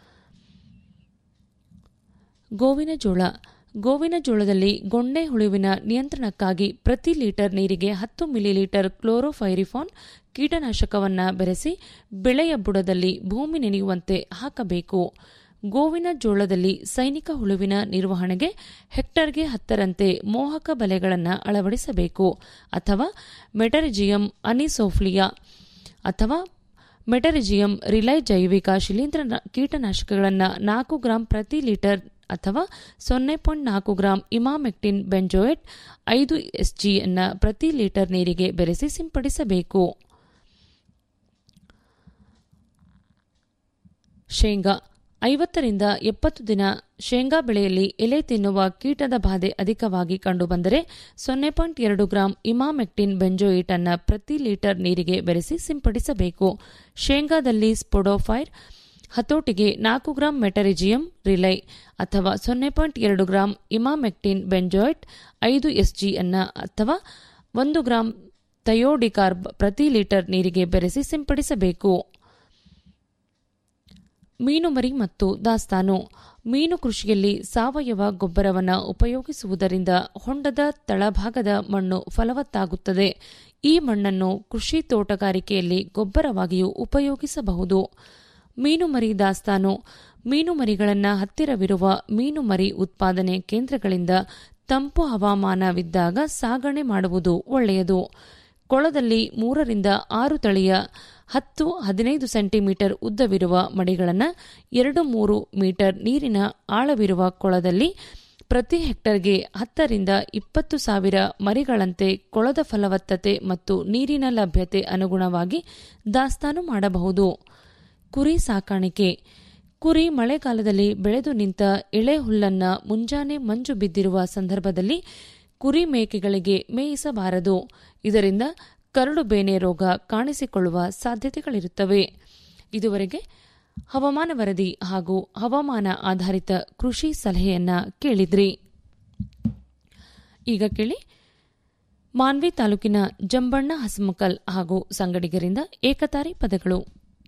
ಗೋವಿನ ಜೋಳ ಗೋವಿನ ಜೋಳದಲ್ಲಿ ಗೊಂಡೆ ಹುಳುವಿನ ನಿಯಂತ್ರಣಕ್ಕಾಗಿ ಪ್ರತಿ ಲೀಟರ್ ನೀರಿಗೆ ಹತ್ತು ಮಿಲಿಲೀಟರ್ ಕ್ಲೋರೋಫೈರಿಫಾನ್ ಕೀಟನಾಶಕವನ್ನು ಬೆರೆಸಿ ಬೆಳೆಯ ಬುಡದಲ್ಲಿ ಭೂಮಿ ನೆನೆಯುವಂತೆ ಹಾಕಬೇಕು ಗೋವಿನ ಜೋಳದಲ್ಲಿ ಸೈನಿಕ ಹುಳುವಿನ ನಿರ್ವಹಣೆಗೆ ಹೆಕ್ಟರ್ಗೆ ಹತ್ತರಂತೆ ಮೋಹಕ ಬಲೆಗಳನ್ನು ಅಳವಡಿಸಬೇಕು ಅಥವಾ ಮೆಟರಿಜಿಯಂ ಅನಿಸೋಫ್ಲಿಯಾ ಅಥವಾ ಮೆಟರಿಜಿಯಂ ರಿಲೈ ಜೈವಿಕ ಶಿಲೀಂಧ್ರ ಕೀಟನಾಶಕಗಳನ್ನು ನಾಲ್ಕು ಗ್ರಾಂ ಪ್ರತಿ ಲೀಟರ್ ಅಥವಾ ಸೊನ್ನೆ ಪಾಯಿಂಟ್ ನಾಲ್ಕು ಗ್ರಾಂ ಇಮಾಮೆಕ್ಟಿನ್ ಬೆಂಜೋಯೇಟ್ ಐದು ಎಸ್ಜಿಯನ್ನು ಪ್ರತಿ ಲೀಟರ್ ನೀರಿಗೆ ಬೆರೆಸಿ ಸಿಂಪಡಿಸಬೇಕು ಶೇಂಗಾ ಐವತ್ತರಿಂದ ಎಪ್ಪತ್ತು ದಿನ ಶೇಂಗಾ ಬೆಳೆಯಲ್ಲಿ ಎಲೆ ತಿನ್ನುವ ಕೀಟದ ಬಾಧೆ ಅಧಿಕವಾಗಿ ಕಂಡುಬಂದರೆ ಸೊನ್ನೆ ಪಾಯಿಂಟ್ ಎರಡು ಗ್ರಾಂ ಇಮಾಮೆಕ್ಟಿನ್ ಬೆಂಜೋಯಿಟ್ ಅನ್ನು ಪ್ರತಿ ಲೀಟರ್ ನೀರಿಗೆ ಬೆರೆಸಿ ಸಿಂಪಡಿಸಬೇಕು ಶೇಂಗಾದಲ್ಲಿ ಸ್ಪೊಡೋಫೈರ್ ಹತೋಟಿಗೆ ನಾಲ್ಕು ಗ್ರಾಂ ಮೆಟರಿಜಿಯಂ ರಿಲೈ ಅಥವಾ ಸೊನ್ನೆ ಪಾಯಿಂಟ್ ಎರಡು ಗ್ರಾಂ ಇಮಾಮೆಕ್ಟಿನ್ ಬೆಂಜೋಯಿಟ್ ಐದು ಎಸ್ಜಿ ಅನ್ನ ಅಥವಾ ಒಂದು ಗ್ರಾಂ ಥಯೋಡಿಕಾರ್ಬ್ ಪ್ರತಿ ಲೀಟರ್ ನೀರಿಗೆ ಬೆರೆಸಿ ಸಿಂಪಡಿಸಬೇಕು ಮೀನುಮರಿ ಮತ್ತು ದಾಸ್ತಾನು ಮೀನು ಕೃಷಿಯಲ್ಲಿ ಸಾವಯವ ಗೊಬ್ಬರವನ್ನು ಉಪಯೋಗಿಸುವುದರಿಂದ ಹೊಂಡದ ತಳಭಾಗದ ಮಣ್ಣು ಫಲವತ್ತಾಗುತ್ತದೆ ಈ ಮಣ್ಣನ್ನು ಕೃಷಿ ತೋಟಗಾರಿಕೆಯಲ್ಲಿ ಗೊಬ್ಬರವಾಗಿಯೂ ಉಪಯೋಗಿಸಬಹುದು ಮೀನುಮರಿ ದಾಸ್ತಾನು ಮೀನುಮರಿಗಳನ್ನು ಹತ್ತಿರವಿರುವ ಮೀನುಮರಿ ಉತ್ಪಾದನೆ ಕೇಂದ್ರಗಳಿಂದ ತಂಪು ಹವಾಮಾನವಿದ್ದಾಗ ಸಾಗಣೆ ಮಾಡುವುದು ಒಳ್ಳೆಯದು ಕೊಳದಲ್ಲಿ ಮೂರರಿಂದ ಆರು ತಳಿಯ ಹತ್ತು ಹದಿನೈದು ಸೆಂಟಿಮೀಟರ್ ಉದ್ದವಿರುವ ಮಡಿಗಳನ್ನು ಎರಡು ಮೂರು ಮೀಟರ್ ನೀರಿನ ಆಳವಿರುವ ಕೊಳದಲ್ಲಿ ಪ್ರತಿ ಹೆಕ್ಟರ್ಗೆ ಹತ್ತರಿಂದ ಇಪ್ಪತ್ತು ಸಾವಿರ ಮರಿಗಳಂತೆ ಕೊಳದ ಫಲವತ್ತತೆ ಮತ್ತು ನೀರಿನ ಲಭ್ಯತೆ ಅನುಗುಣವಾಗಿ ದಾಸ್ತಾನು ಮಾಡಬಹುದು ಕುರಿ ಸಾಕಾಣಿಕೆ ಕುರಿ ಮಳೆಗಾಲದಲ್ಲಿ ಬೆಳೆದು ನಿಂತ ಎಳೆ ಹುಲ್ಲನ್ನ ಮುಂಜಾನೆ ಮಂಜು ಬಿದ್ದಿರುವ ಸಂದರ್ಭದಲ್ಲಿ ಕುರಿ ಮೇಕೆಗಳಿಗೆ ಮೇಯಿಸಬಾರದು ಇದರಿಂದ ಕರಡು ಬೇನೆ ರೋಗ ಕಾಣಿಸಿಕೊಳ್ಳುವ ಸಾಧ್ಯತೆಗಳಿರುತ್ತವೆ ಇದುವರೆಗೆ ಹವಾಮಾನ ವರದಿ ಹಾಗೂ ಹವಾಮಾನ ಆಧಾರಿತ ಕೃಷಿ ಸಲಹೆಯನ್ನ ಕೇಳಿದ್ರಿ ಈಗ ಕೇಳಿ ಮಾನ್ವಿ ತಾಲೂಕಿನ ಜಂಬಣ್ಣ ಹಸಮಕಲ್ ಹಾಗೂ ಸಂಗಡಿಗರಿಂದ ಏಕತಾರಿ ಪದಗಳು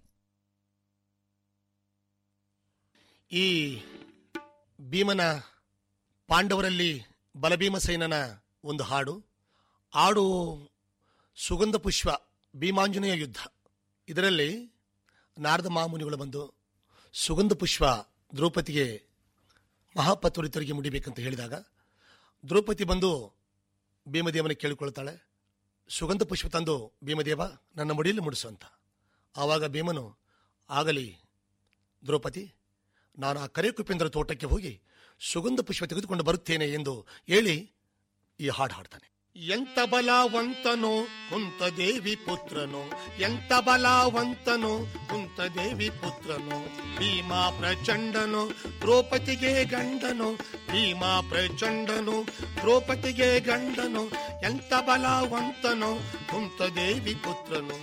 ಈ ಭೀಮನ ಪಾಂಡವರಲ್ಲಿ ಬಲಭೀಮಸೇನನ ಒಂದು ಹಾಡು ಹಾಡು ಸುಗಂಧ ಪುಷ್ಪ ಭೀಮಾಂಜನೇಯ ಯುದ್ಧ ಇದರಲ್ಲಿ ನಾರದ ಮಹಾಮುನಿಗಳು ಬಂದು ಸುಗಂಧ ಪುಷ್ಪ ದ್ರೌಪದಿಗೆ ಮಹಾಪತ್ವರಿತರಿಗೆ ಮುಡಿಬೇಕಂತ ಹೇಳಿದಾಗ ದ್ರೌಪದಿ ಬಂದು ಭೀಮದೇವನ ಕೇಳಿಕೊಳ್ತಾಳೆ ಸುಗಂಧ ಪುಷ್ಪ ತಂದು ಭೀಮದೇವ ನನ್ನ ಮುಡಿಯಲ್ಲಿ ಮುಡಿಸು ಅಂತ ಆವಾಗ ಭೀಮನು ಆಗಲಿ ದ್ರೌಪದಿ ನಾನು ಆ ಕರೇಕುಪೇಂದ್ರ ತೋಟಕ್ಕೆ ಹೋಗಿ ಸುಗಂಧ ಪುಷ್ಪ ತೆಗೆದುಕೊಂಡು ಬರುತ್ತೇನೆ ಎಂದು ಹೇಳಿ ಈ ಹಾಡು ಹಾಡ್ತಾನೆ ಎಂತ ಬಲವಂತನೋ ಕುಂತದೇವಿ ಪುತ್ರನು ಎಂತ ಬಲವಂತನೋ ಕುಂತದೇವಿ ಪುತ್ರನು ಭೀಮಾ ಪ್ರಚಂಡನು ದ್ರೌಪದಿಗೆ ಗಂಡನು ಭೀಮಾ ಪ್ರಚಂಡನು ದ್ರೌಪದಿಗೆ ಗಂಡನು ಎಂತ ಬಲವಂತನೋ ಕುಂತದೇವಿ ಪುತ್ರನು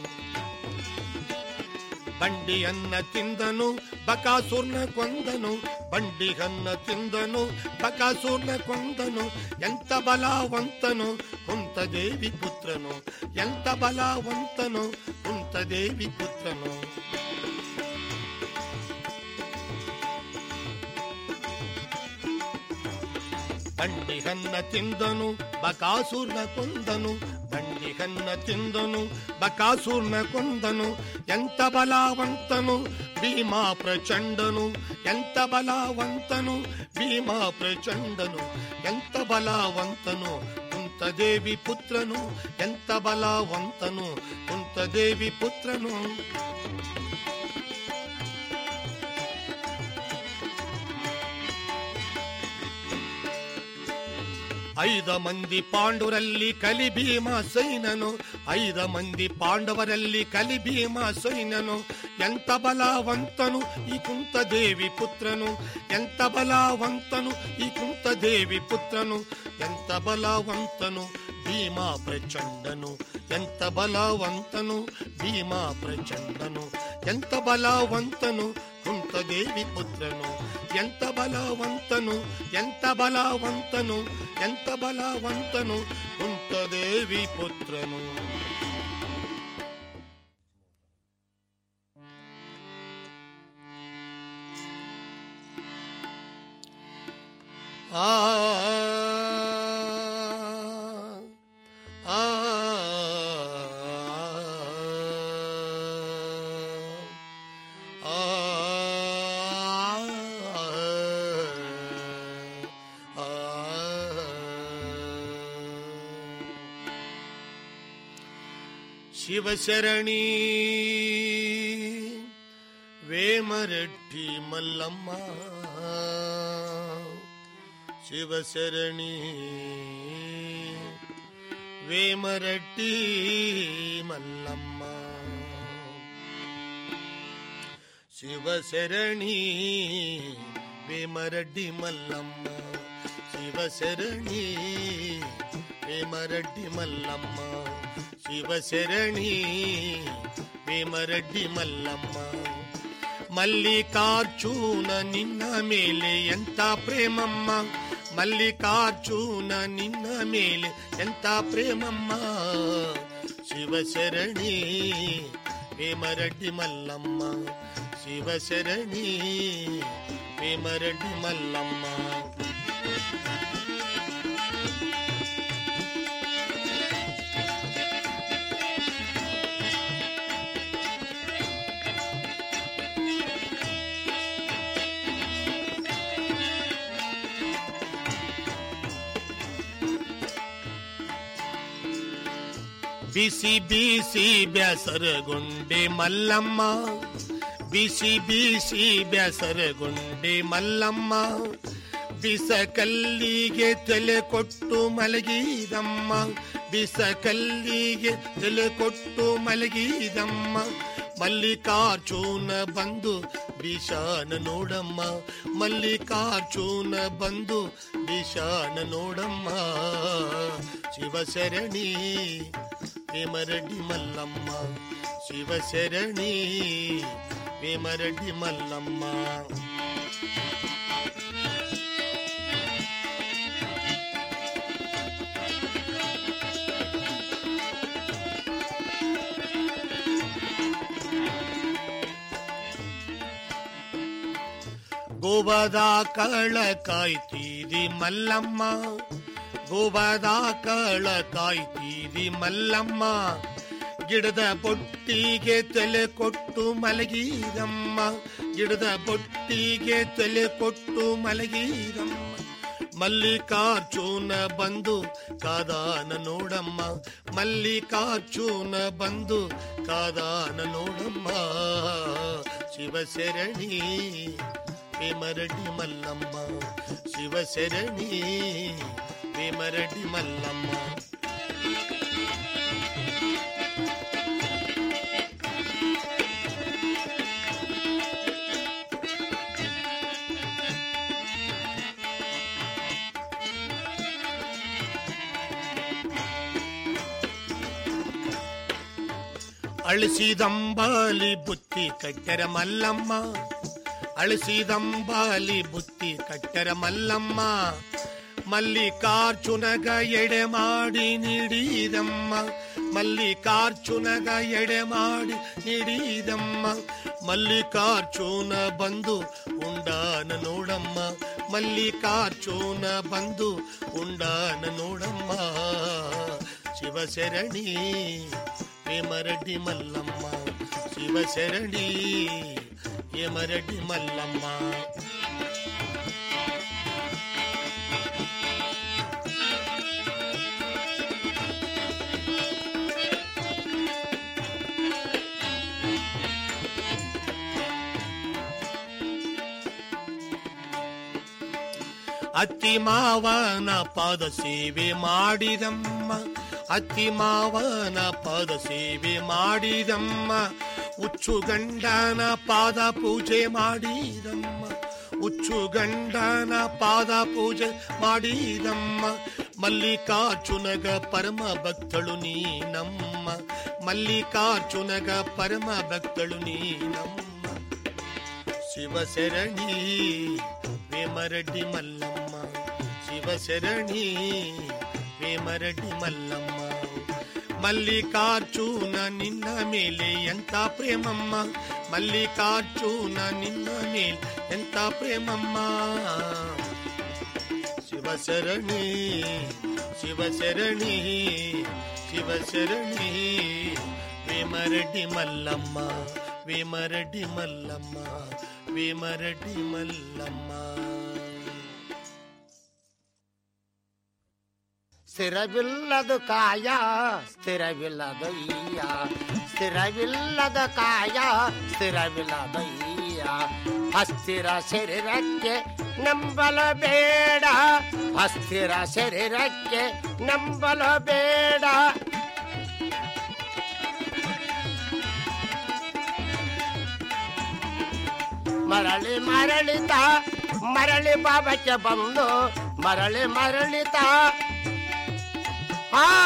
ಬಂಡಿಯನ್ನ ತಿಂದನು ಬಕಾಸೂರ್ನ ಕೊಂದನು ಬಂಡಿಗನ್ನ ತಿಂದನು ಬಕಾಸೂರ್ನ ಕೊಂದನು ಎಂತ ಬಲವಂತನು ಕುಂತದೇವಿ ಪುತ್ರನು ಎಂತ ಬಲವಂತನು ಕುಂತದೇವಿ ಪುತ್ರನು ಬಂಡಿಗನ್ನ ತಿಂದನು ಬಕಾಸೂರ್ನ ಕೊಂದನು ಬಂಡಿಗನ್ನ ತಿಂದನು ಬಕಾಸೂರ್ನ ಕೊಂದನು ಎಂತ ಬಲವಂತನು ಭೀಮಾ ಪ್ರಚಂಡನು ಎಂತ ಬಲವಂತನು ಭೀಮಾ ಪ್ರಚಂಡನು ಎಂತ ಬಲವಂತನು ಕುಂತದೇವಿ ಪುತ್ರನು ಎಂತ ಬಲವಂತನು ಕುಂತದೇವಿ ಪುತ್ರನು ಐದ ಮಂದಿ ಪಾಂಡವರಲ್ಲಿ ಕಲಿ ಭೀಮ ಸೈನನು ಐದ ಮಂದಿ ಪಾಂಡವರಲ್ಲಿ ಕಲಿ ಭೀಮ ಸೈನನು ಎಂತ ಬಲವಂತನು ಈ ಕುಂತದೇವಿ ಪುತ್ರನು ಎಂತ ಬಲವಂತನು ಈ ಕುಂತದೇವಿ ಪುತ್ರನು ಎಂತ ಬಲವಂತನು ಭೀಮಾ ಪ್ರಚಂಡನು ಎಂತ ಬಲವಂತನು ಭೀಮಾ ಪ್ರಚಂಡನು ಎಂತ ಬಲವಂತನು ಕುಂತದೇವಿ ಪುತ್ರನು ಎಂತ ಬಲವಂತನು ಎಂತ ಬಲವಂತನು ಎಂತ ಬಲವಂತನು ಕುಂತದೇವಿ ಪುತ್ರನು ಆ ಆ ಆ ಶಿವಶರಣಿ ವೇಮರೆಡ್ಡಿ ಮಲ್ಲಮ್ಮ ಶಿವಶರಣಿ ವೇಮರೆಡ್ಡಿ ಮಲ್ಲಮ್ಮ ಶಿವಶರಣಿ ವೇಮರೆಡ್ಡಿ ಮಲ್ಲಮ್ಮ ಶಿವಶರಣಿ ವೇಮರೆಡ್ಡಿ ಮಲ್ಲಮ್ಮ ಶಿವಶರಣಿ ವೇಮರೆಡ್ಡಿ ಮಲ್ಲಮ್ಮ ಮಲ್ಲಿಕಾರ್ಜುನ ನಿನ್ನ ಮೇಲೆ ಎಂತ ಪ್ರೇಮಮ್ಮ ಮಲ್ಲಿಕಾರ್ಜುನ ನಿನ್ನ ಮೇಲೆ ಎಂತ ಪ್ರೇಮಮ್ಮ ಶಿವಶರಣಿ ವೇಮರೆಡ್ಡಿ ಮಲ್ಲಮ್ಮ ಶಿವಶರಣಿ ವೇಮರೆಡ್ಡಿ ಮಲ್ಲಮ್ಮ ಬಿಸಿ ಬಿಸಿ ಬ್ಯಾಸರಗೊಂಡೆ ಮಲ್ಲಮ್ಮ ಬಿಸಿ ಬಿಸಿ ಬ್ಯಾಸರಗೊಂಡೆ ಮಲ್ಲಮ್ಮ ಬಿಸ ಕಲ್ಲಿಗೆ ತಲೆ ಕೊಟ್ಟು ಮಲಗಿದಮ್ಮ ಬಿಸ ಕಲ್ಲಿಗೆ ತಲೆ ಕೊಟ್ಟು ಮಲಗಿದಮ್ಮ ಮಲ್ಲಿಕಾರ್ಜುನ ಬಂದು ಬಿಷಾನ ನೋಡಮ್ಮ ಮಲ್ಲಿಕಾರ್ಜುನ ಬಂದು ಬಿಷಾನ ನೋಡಮ್ಮ ಶಿವಶರಣಿ ಹೇಮರೆಡ್ಡಿ ಮಲ್ಲಮ್ಮ ಶಿವಶರಣಿ ಹೇಮರೆಡ್ಡಿ ಮಲ್ಲಮ್ಮ ಗೋಬದ ಕಳ ಕಾಯ್ತೀರಿ ಮಲ್ಲಮ್ಮ ಗೋಬದ ಕಳ ಕಾಯ್ತೀರಿ ಮಲ್ಲಮ್ಮ ಗಿಡದ ಬೊಟ್ಟಿಗೆ ತಲೆ ಕೊಟ್ಟು ಮಲಗಿರಮ್ಮ ಗಿಡದ ಬೊಟ್ಟಿಗೆ ತಲೆ ಕೊಟ್ಟು ಮಲಗಿರಮ್ಮ ಮಲ್ಲಿಕಾರ್ಜುನ ಬಂದು ಕಾದಾನ ನೋಡಮ್ಮ ಮಲ್ಲಿಕಾರ್ಜುನ ಬಂದು ಕಾದಾನ ನೋಡಮ್ಮ ಶಿವಶರಣಿ ಹೇಮರಡಿ ಮಲ್ಲಮ್ಮ ಶಿವಶರಣಿ ಹೇಮರಡಿ ಮಲ್ಲಮ್ಮ ಅಳಿಸಿದಂಬಾಲಿ ಬುತ್ತಿ ಕಟ್ಟರ ಮಲ್ಲಮ್ಮ ಅಳಿಸಿದಂಬಾಲಿ ಬುತ್ತಿ ಕಟ್ಟರ ಮಲ್ಲಮ್ಮ ಮಲ್ಲಿಕಾರ್ಜುನಗ ಎಡೆ ಮಾಡಿ ನೀಡಿದಮ್ಮ ಮಲ್ಲಿಕಾರ್ಜುನಗ ಎಡೆ ಮಾಡಿ ನೀಡಿದಮ್ಮ ಮಲ್ಲಿಕಾರ್ಜುನ ಬಂದು ಉಂಡಾನ ನೋಡಮ್ಮ ಮಲ್ಲಿಕಾರ್ಜುನ ಬಂದು ಉಂಡಾನ ನೋಡಮ್ಮ ಶಿವಶರಣಿ ಹೇಮರಡ್ಡಿ ಮಲ್ಲಮ್ಮ ಶಿವಶರಣಿ ಹೇಮರಡ್ಡಿ ಮಲ್ಲಮ್ಮ ಅತ್ತಿ ಮಾವನ ಪಾದ ಸೇವೆ ಮಾಡಿದಮ್ಮ ಅತ್ತಿ ಮಾವನ ಪಾದ ಸೇವೆ ಮಾಡಿದಮ್ಮ ಉಚ್ಚು ಗಂಡನ ಪಾದ ಪೂಜೆ ಮಾಡಿದಮ್ಮ ಉಚ್ಚು ಗಂಡನ ಪಾದ ಪೂಜೆ ಮಾಡಿದಮ್ಮ ಮಲ್ಲಿಕಾರ್ಜುನಗ ಪರಮ ಭಕ್ತಳು ನೀನಮ್ಮ ಮಲ್ಲಿಕಾರ್ಜುನಗ ಪರಮ ಭಕ್ತಳು ನೀನಮ್ಮ ಶಿವಶರಣಿ ವೇಮರಡ್ಡಿ ಮಲ್ಲಮ್ಮ ಶಿವಶರಣಿ ವೇಮರಡ್ಡಿ ಮಲ್ಲಮ್ಮ ಮಲ್ಲಿಕಾರ್ಜುನ ನಿನ್ನ ಮೇಲೆ ಎಂತ ಪ್ರೇಮಮ್ಮ ಮಲ್ಲಿಕಾರ್ಜುನ ನಿನ್ನ ಮೇಲೆ ಎಂತ ಪ್ರೇಮಮ್ಮ ಶಿವಶರಣಿ ಶಿವಶರಣಿ ಶಿವಶರಣಿ ವೇಮರಡ್ಡಿ ಮಲ್ಲಮ್ಮ ವೇಮರಡ್ಡಿ ಮಲ್ಲಮ್ಮ ವೇಮರಡ್ಡಿ ಮಲ್ಲಮ್ಮ
ಸ್ಥಿರವಿಲ್ಲದು ಕಾಯ ಸ್ಥಿರವಿಲ್ಲದು ಈಯ ಸ್ಥಿರವಿಲ್ಲದ ಕಾಯ ಸ್ಥಿರವಿಲ್ಲದ ಈಯ ಅಸ್ಥಿರ ಶರೀರಕ್ಕೆ ನಂಬಲು ಬೇಡ ಅಸ್ಥಿರ ಶರೀರಕ್ಕೆ ನಂಬಲು ಬೇಡ ಮರಳಿ ಮರಳಿತ ಮರಳಿ ಬಾಬಕ್ಕೆ ಬಂದು ಮರಳಿ ಮರಳಿತ ಆ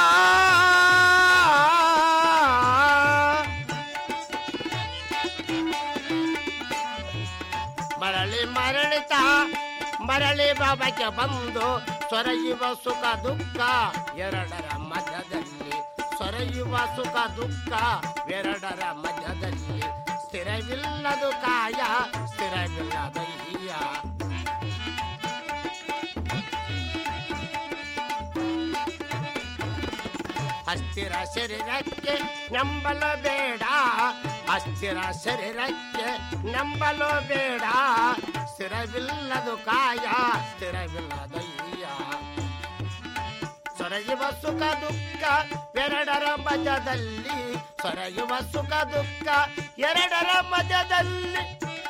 ಮರಳಿ ಮರಳಿತ ಮರಳಿ ಬಾಬಕ್ಕೆ ಬಂದು ಸೊರೆಯುವ ಸುಖ ದುಃಖ ಎರಡರ ಮಧ್ಯದಲ್ಲಿ ಸೊರೆಯುವ ಸುಖ ದುಃಖ ಎರಡರ ಮಧ್ಯದಲ್ಲಿ ಸ್ಥಿರವಿಲ್ಲದು ಕಾಯ ಸ್ಥಿರವಿಲ್ಲದ ಈಯ ಅಸ್ಥಿರ ಶರೀರಕ್ಕೆ ನಂಬಲು ಬೇಡ ಅಸ್ಥಿರ ಶರೀರಕ್ಕೆ ನಂಬಲು ಬೇಡ ಸ್ಥಿರವಿಲ್ಲದು ಕಾಯ ಸ್ಥಿರವಿಲ್ಲದ ಈಯ ಸೊರೆಯುವ ಸುಖ ದುಃಖ ಎರಡರ ಮಧ್ಯದಲ್ಲಿ ಸೊರೆಯುವ ಸುಖ ದುಃಖ ಎರಡರ ಮಧ್ಯದಲ್ಲಿ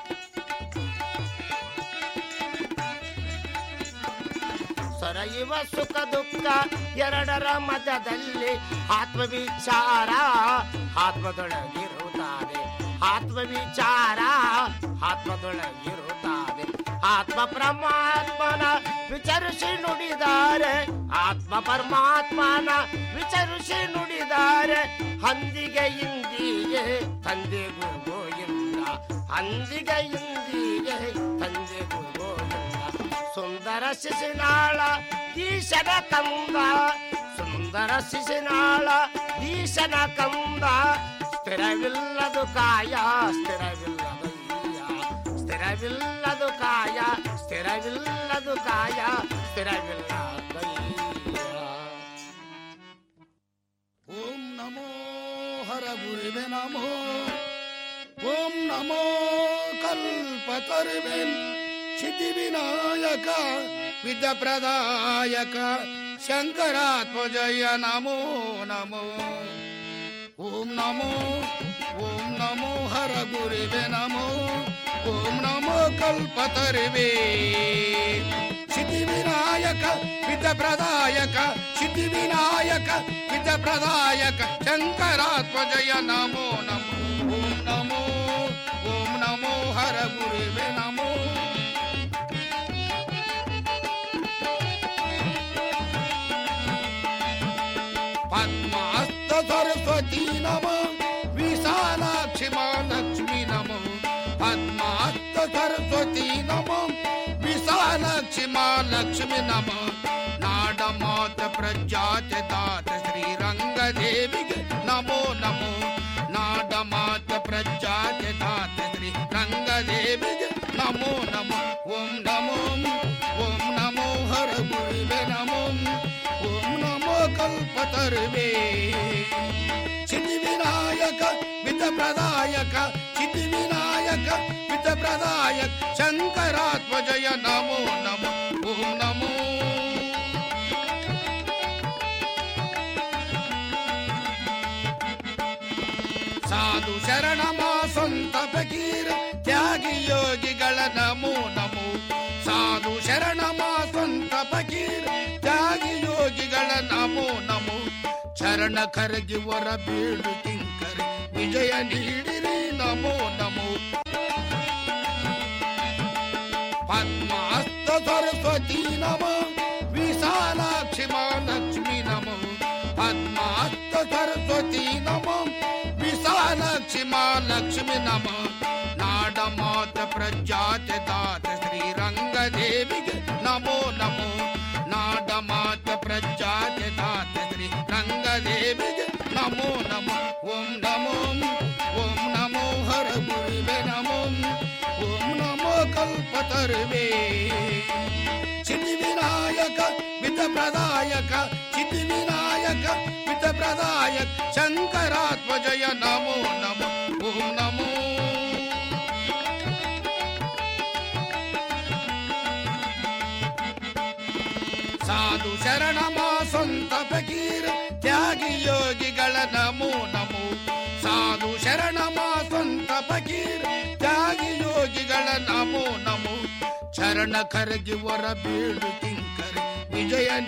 ಸೊರೆಯುವ ಸುಖ ದುಃಖ ಎರಡರ ಮಧ್ಯದಲ್ಲಿ ಆತ್ಮವಿಚಾರ ಆತ್ಮದೊಳಗಿರುತ್ತದೆ ಆತ್ಮವಿಚಾರ ಆತ್ಮದೊಳಗಿರುತ್ತದೆ ಆತ್ಮ ಪರಮಾತ್ಮನ ವಿಚಾರಿಸಿ ನುಡಿದ್ದಾರೆ ಆತ್ಮ ಪರಮಾತ್ಮನ ವಿಚಾರಿಸಿ ನುಡಿದ್ದಾರೆ ಹಂದಿಗೆ ಇಂದಿಗೆ ತಂದೆ ಗುರುಗೋಯಿಂದ ಹಂದಿಗೆ ಇಂದಿಗೆ ತಂದೆ ಗುರುಗೋಯಿಂದ ಸುಂದರ ಶಿಶುನಾಳ ಈಶನ ಕಂದ ಸುಂದರ ಶಿಶುನಾಳ ಈಶನ ಕಂದ ಸ್ಥಿರವಿಲ್ಲದು ಕಾಯ ಸ್ಥಿರವಿಲ್ಲದು ಈಯ ಸ್ಥಿರವಿಲ್ಲದು ಕಾಯ ಸ್ಥಿರವಿಲ್ಲದು ಕಾಯ ಸ್ಥಿರವಿಲ್ಲದು ಈಯ
ಓಂ ನಮೋ ಹರ ಗುರುವೆ ನಮೋ ಓಂ ನಮೋ ಕಲ್ಪತರುವೆ ಸಿದ್ಧಿ ವಿನಾಯಕ ವಿದ್ಯ ಪ್ರದಾಯಕ ಶಂಕರಾತ್ಮಜಯ ನಮೋ ನಮೋ ಓಂ ನಮೋ ಓಂ ನಮೋ ಹರ ಗುರುವೆ ನಮೋ ಓಂ ನಮೋ ಕಲ್ಪತರುವೆ ಸಿದ್ಧಿ ವಿನಾಯಕ ವಿದ್ಯ ಪ್ರದಾಯಕ ಸಿದ್ಧಿ ವಿನಾಯಕ ವಿದ್ಯ ಪ್ರದಾಯಕ ಶಂಕರಾತ್ಮಜಯ ನಮೋ ನಮೋ ಓಂ ನಮೋ ಓಂ ನಮೋ ಹರ ಗುರುವೆ ನಮೋ ಪದ್ಮಾಸ್ತ ಸರಸ್ವತಿ ನಮ ವಿಶಾಲಾಕ್ಷಿ ಲಕ್ಷ್ಮಿ ನಮ ಪದ್ಮಾಸ್ತ ಸರಸ್ವತಿ ನಮ ವಿಶಾಲಾಕ್ಷಿ ಲಕ್ಷ್ಮಿ ನಮ ನಾಡ ಮಾತ ಪ್ರಜಾತ ದಾತ ಶ್ರೀರಂಗದೇವಿಗೆ ನಮೋ ನಮೋ ನಾಡ ಮಾತ ಪ್ರಜಾತ ದಾತ ಶ್ರೀ ರಂಗದೇವಿಗೆ ನಮೋ ನಮೋ ಓಂ ನಮೋ ಓಂ ನಮೋ ಹರ ಗುರುವೆ ನಮೋ ಓಂ ನಮೋ ಕಲ್ಪತರುವೆ ಸಿದ್ಧಿ ವಿನಾಯಕ ವಿತ ಪ್ರದಾಯಕ ಸಿದ್ಧಿ ವಿನಾಯಕ ವಿತ ಪ್ರದಾಯಕ ಶಂಕರಾತ್ಮಜಯ ನಮೋ ನಮೋ ಓಂ ನಮೋ ಸಾಧು ಶರಣ ಮಾ ಸ್ವಂತ ಫಕೀರ್ ತ್ಯಾಗಿ ಯೋಗಿಗಳ ನಮೋ ನಮೋ ಸಾಧು ಶರಣ ಮಾ ಸ್ವಂತ ಫಕೀರ್ ತ್ಯಾಗಿ ಯೋಗಿಗಳ ನಮೋ ನಮೋ ಚರಣ ಕರಗಿ ವರ ಬೀಳು ಕಿಂಕರ ವಿಜಯ ನೀಡಿರಿ ನಮೋ ನಮೋ ಪದ್ಮಾಸ್ತ ಸರಸ್ವತಿ ನಮ ವಿಶಾಲಾಕ್ಷಿ ಮಾ ಲಕ್ಷ್ಮಿ ನಮೋ ಪದ್ಮಾಸ್ತ ಸರಸ್ವತಿ ನಮ ವಿಶಾಲಾಕ್ಷಿ ಮಾ ಲಕ್ಷ್ಮಿ ನಮ ನಾಡ ಮಾತ ಪ್ರಜಾತ ದಾತ ಶ್ರೀರಂಗದೇವಿಗೆ ನಮೋ ನಮೋ ನಾಡ ಮಾತ ಪ್ರಜಾತ ದಾತ ಶ್ರೀ ರಂಗದೇವಿಗೆ ನಮೋ ನಮೋ ಓಂ ನಮೋ ಓಂ ನಮೋ ಹರ ಗುರುವೆ ನಮೋ ಓಂ ನಮೋ ಕಲ್ಪತರುವೆ ಸಿದ್ಧಿ ವಿನಾಯಕ ವಿತ ಪ್ರದಾಯಕ ಸಿದ್ಧಿ ವಿನಾಯಕ ವಿತ ಪ್ರದಾಯಕ ಶಂಕರಾತ್ಮಜಯ ನಮೋ ನಮೋ ಓಂ ನಮೋ ಸಾಧು ಶರಣಮ ಸ್ವಂತ ಫಕೀರ್ ತ್ಯಾಗಿ ಯೋಗಿಗಳ ನಮೋ ನಮೋ ಸಾಧು ಶರಣಮ ಸ್ವಂತ ಫಕೀರ್ ತ್ಯಾಗಿ ಯೋಗಿಗಳ ನಮೋ ನಮೋ ಚರಣ ಕರಗಿ ವರ ಬೀಳು ಕಿಂಕರಿ ವಿಜಯ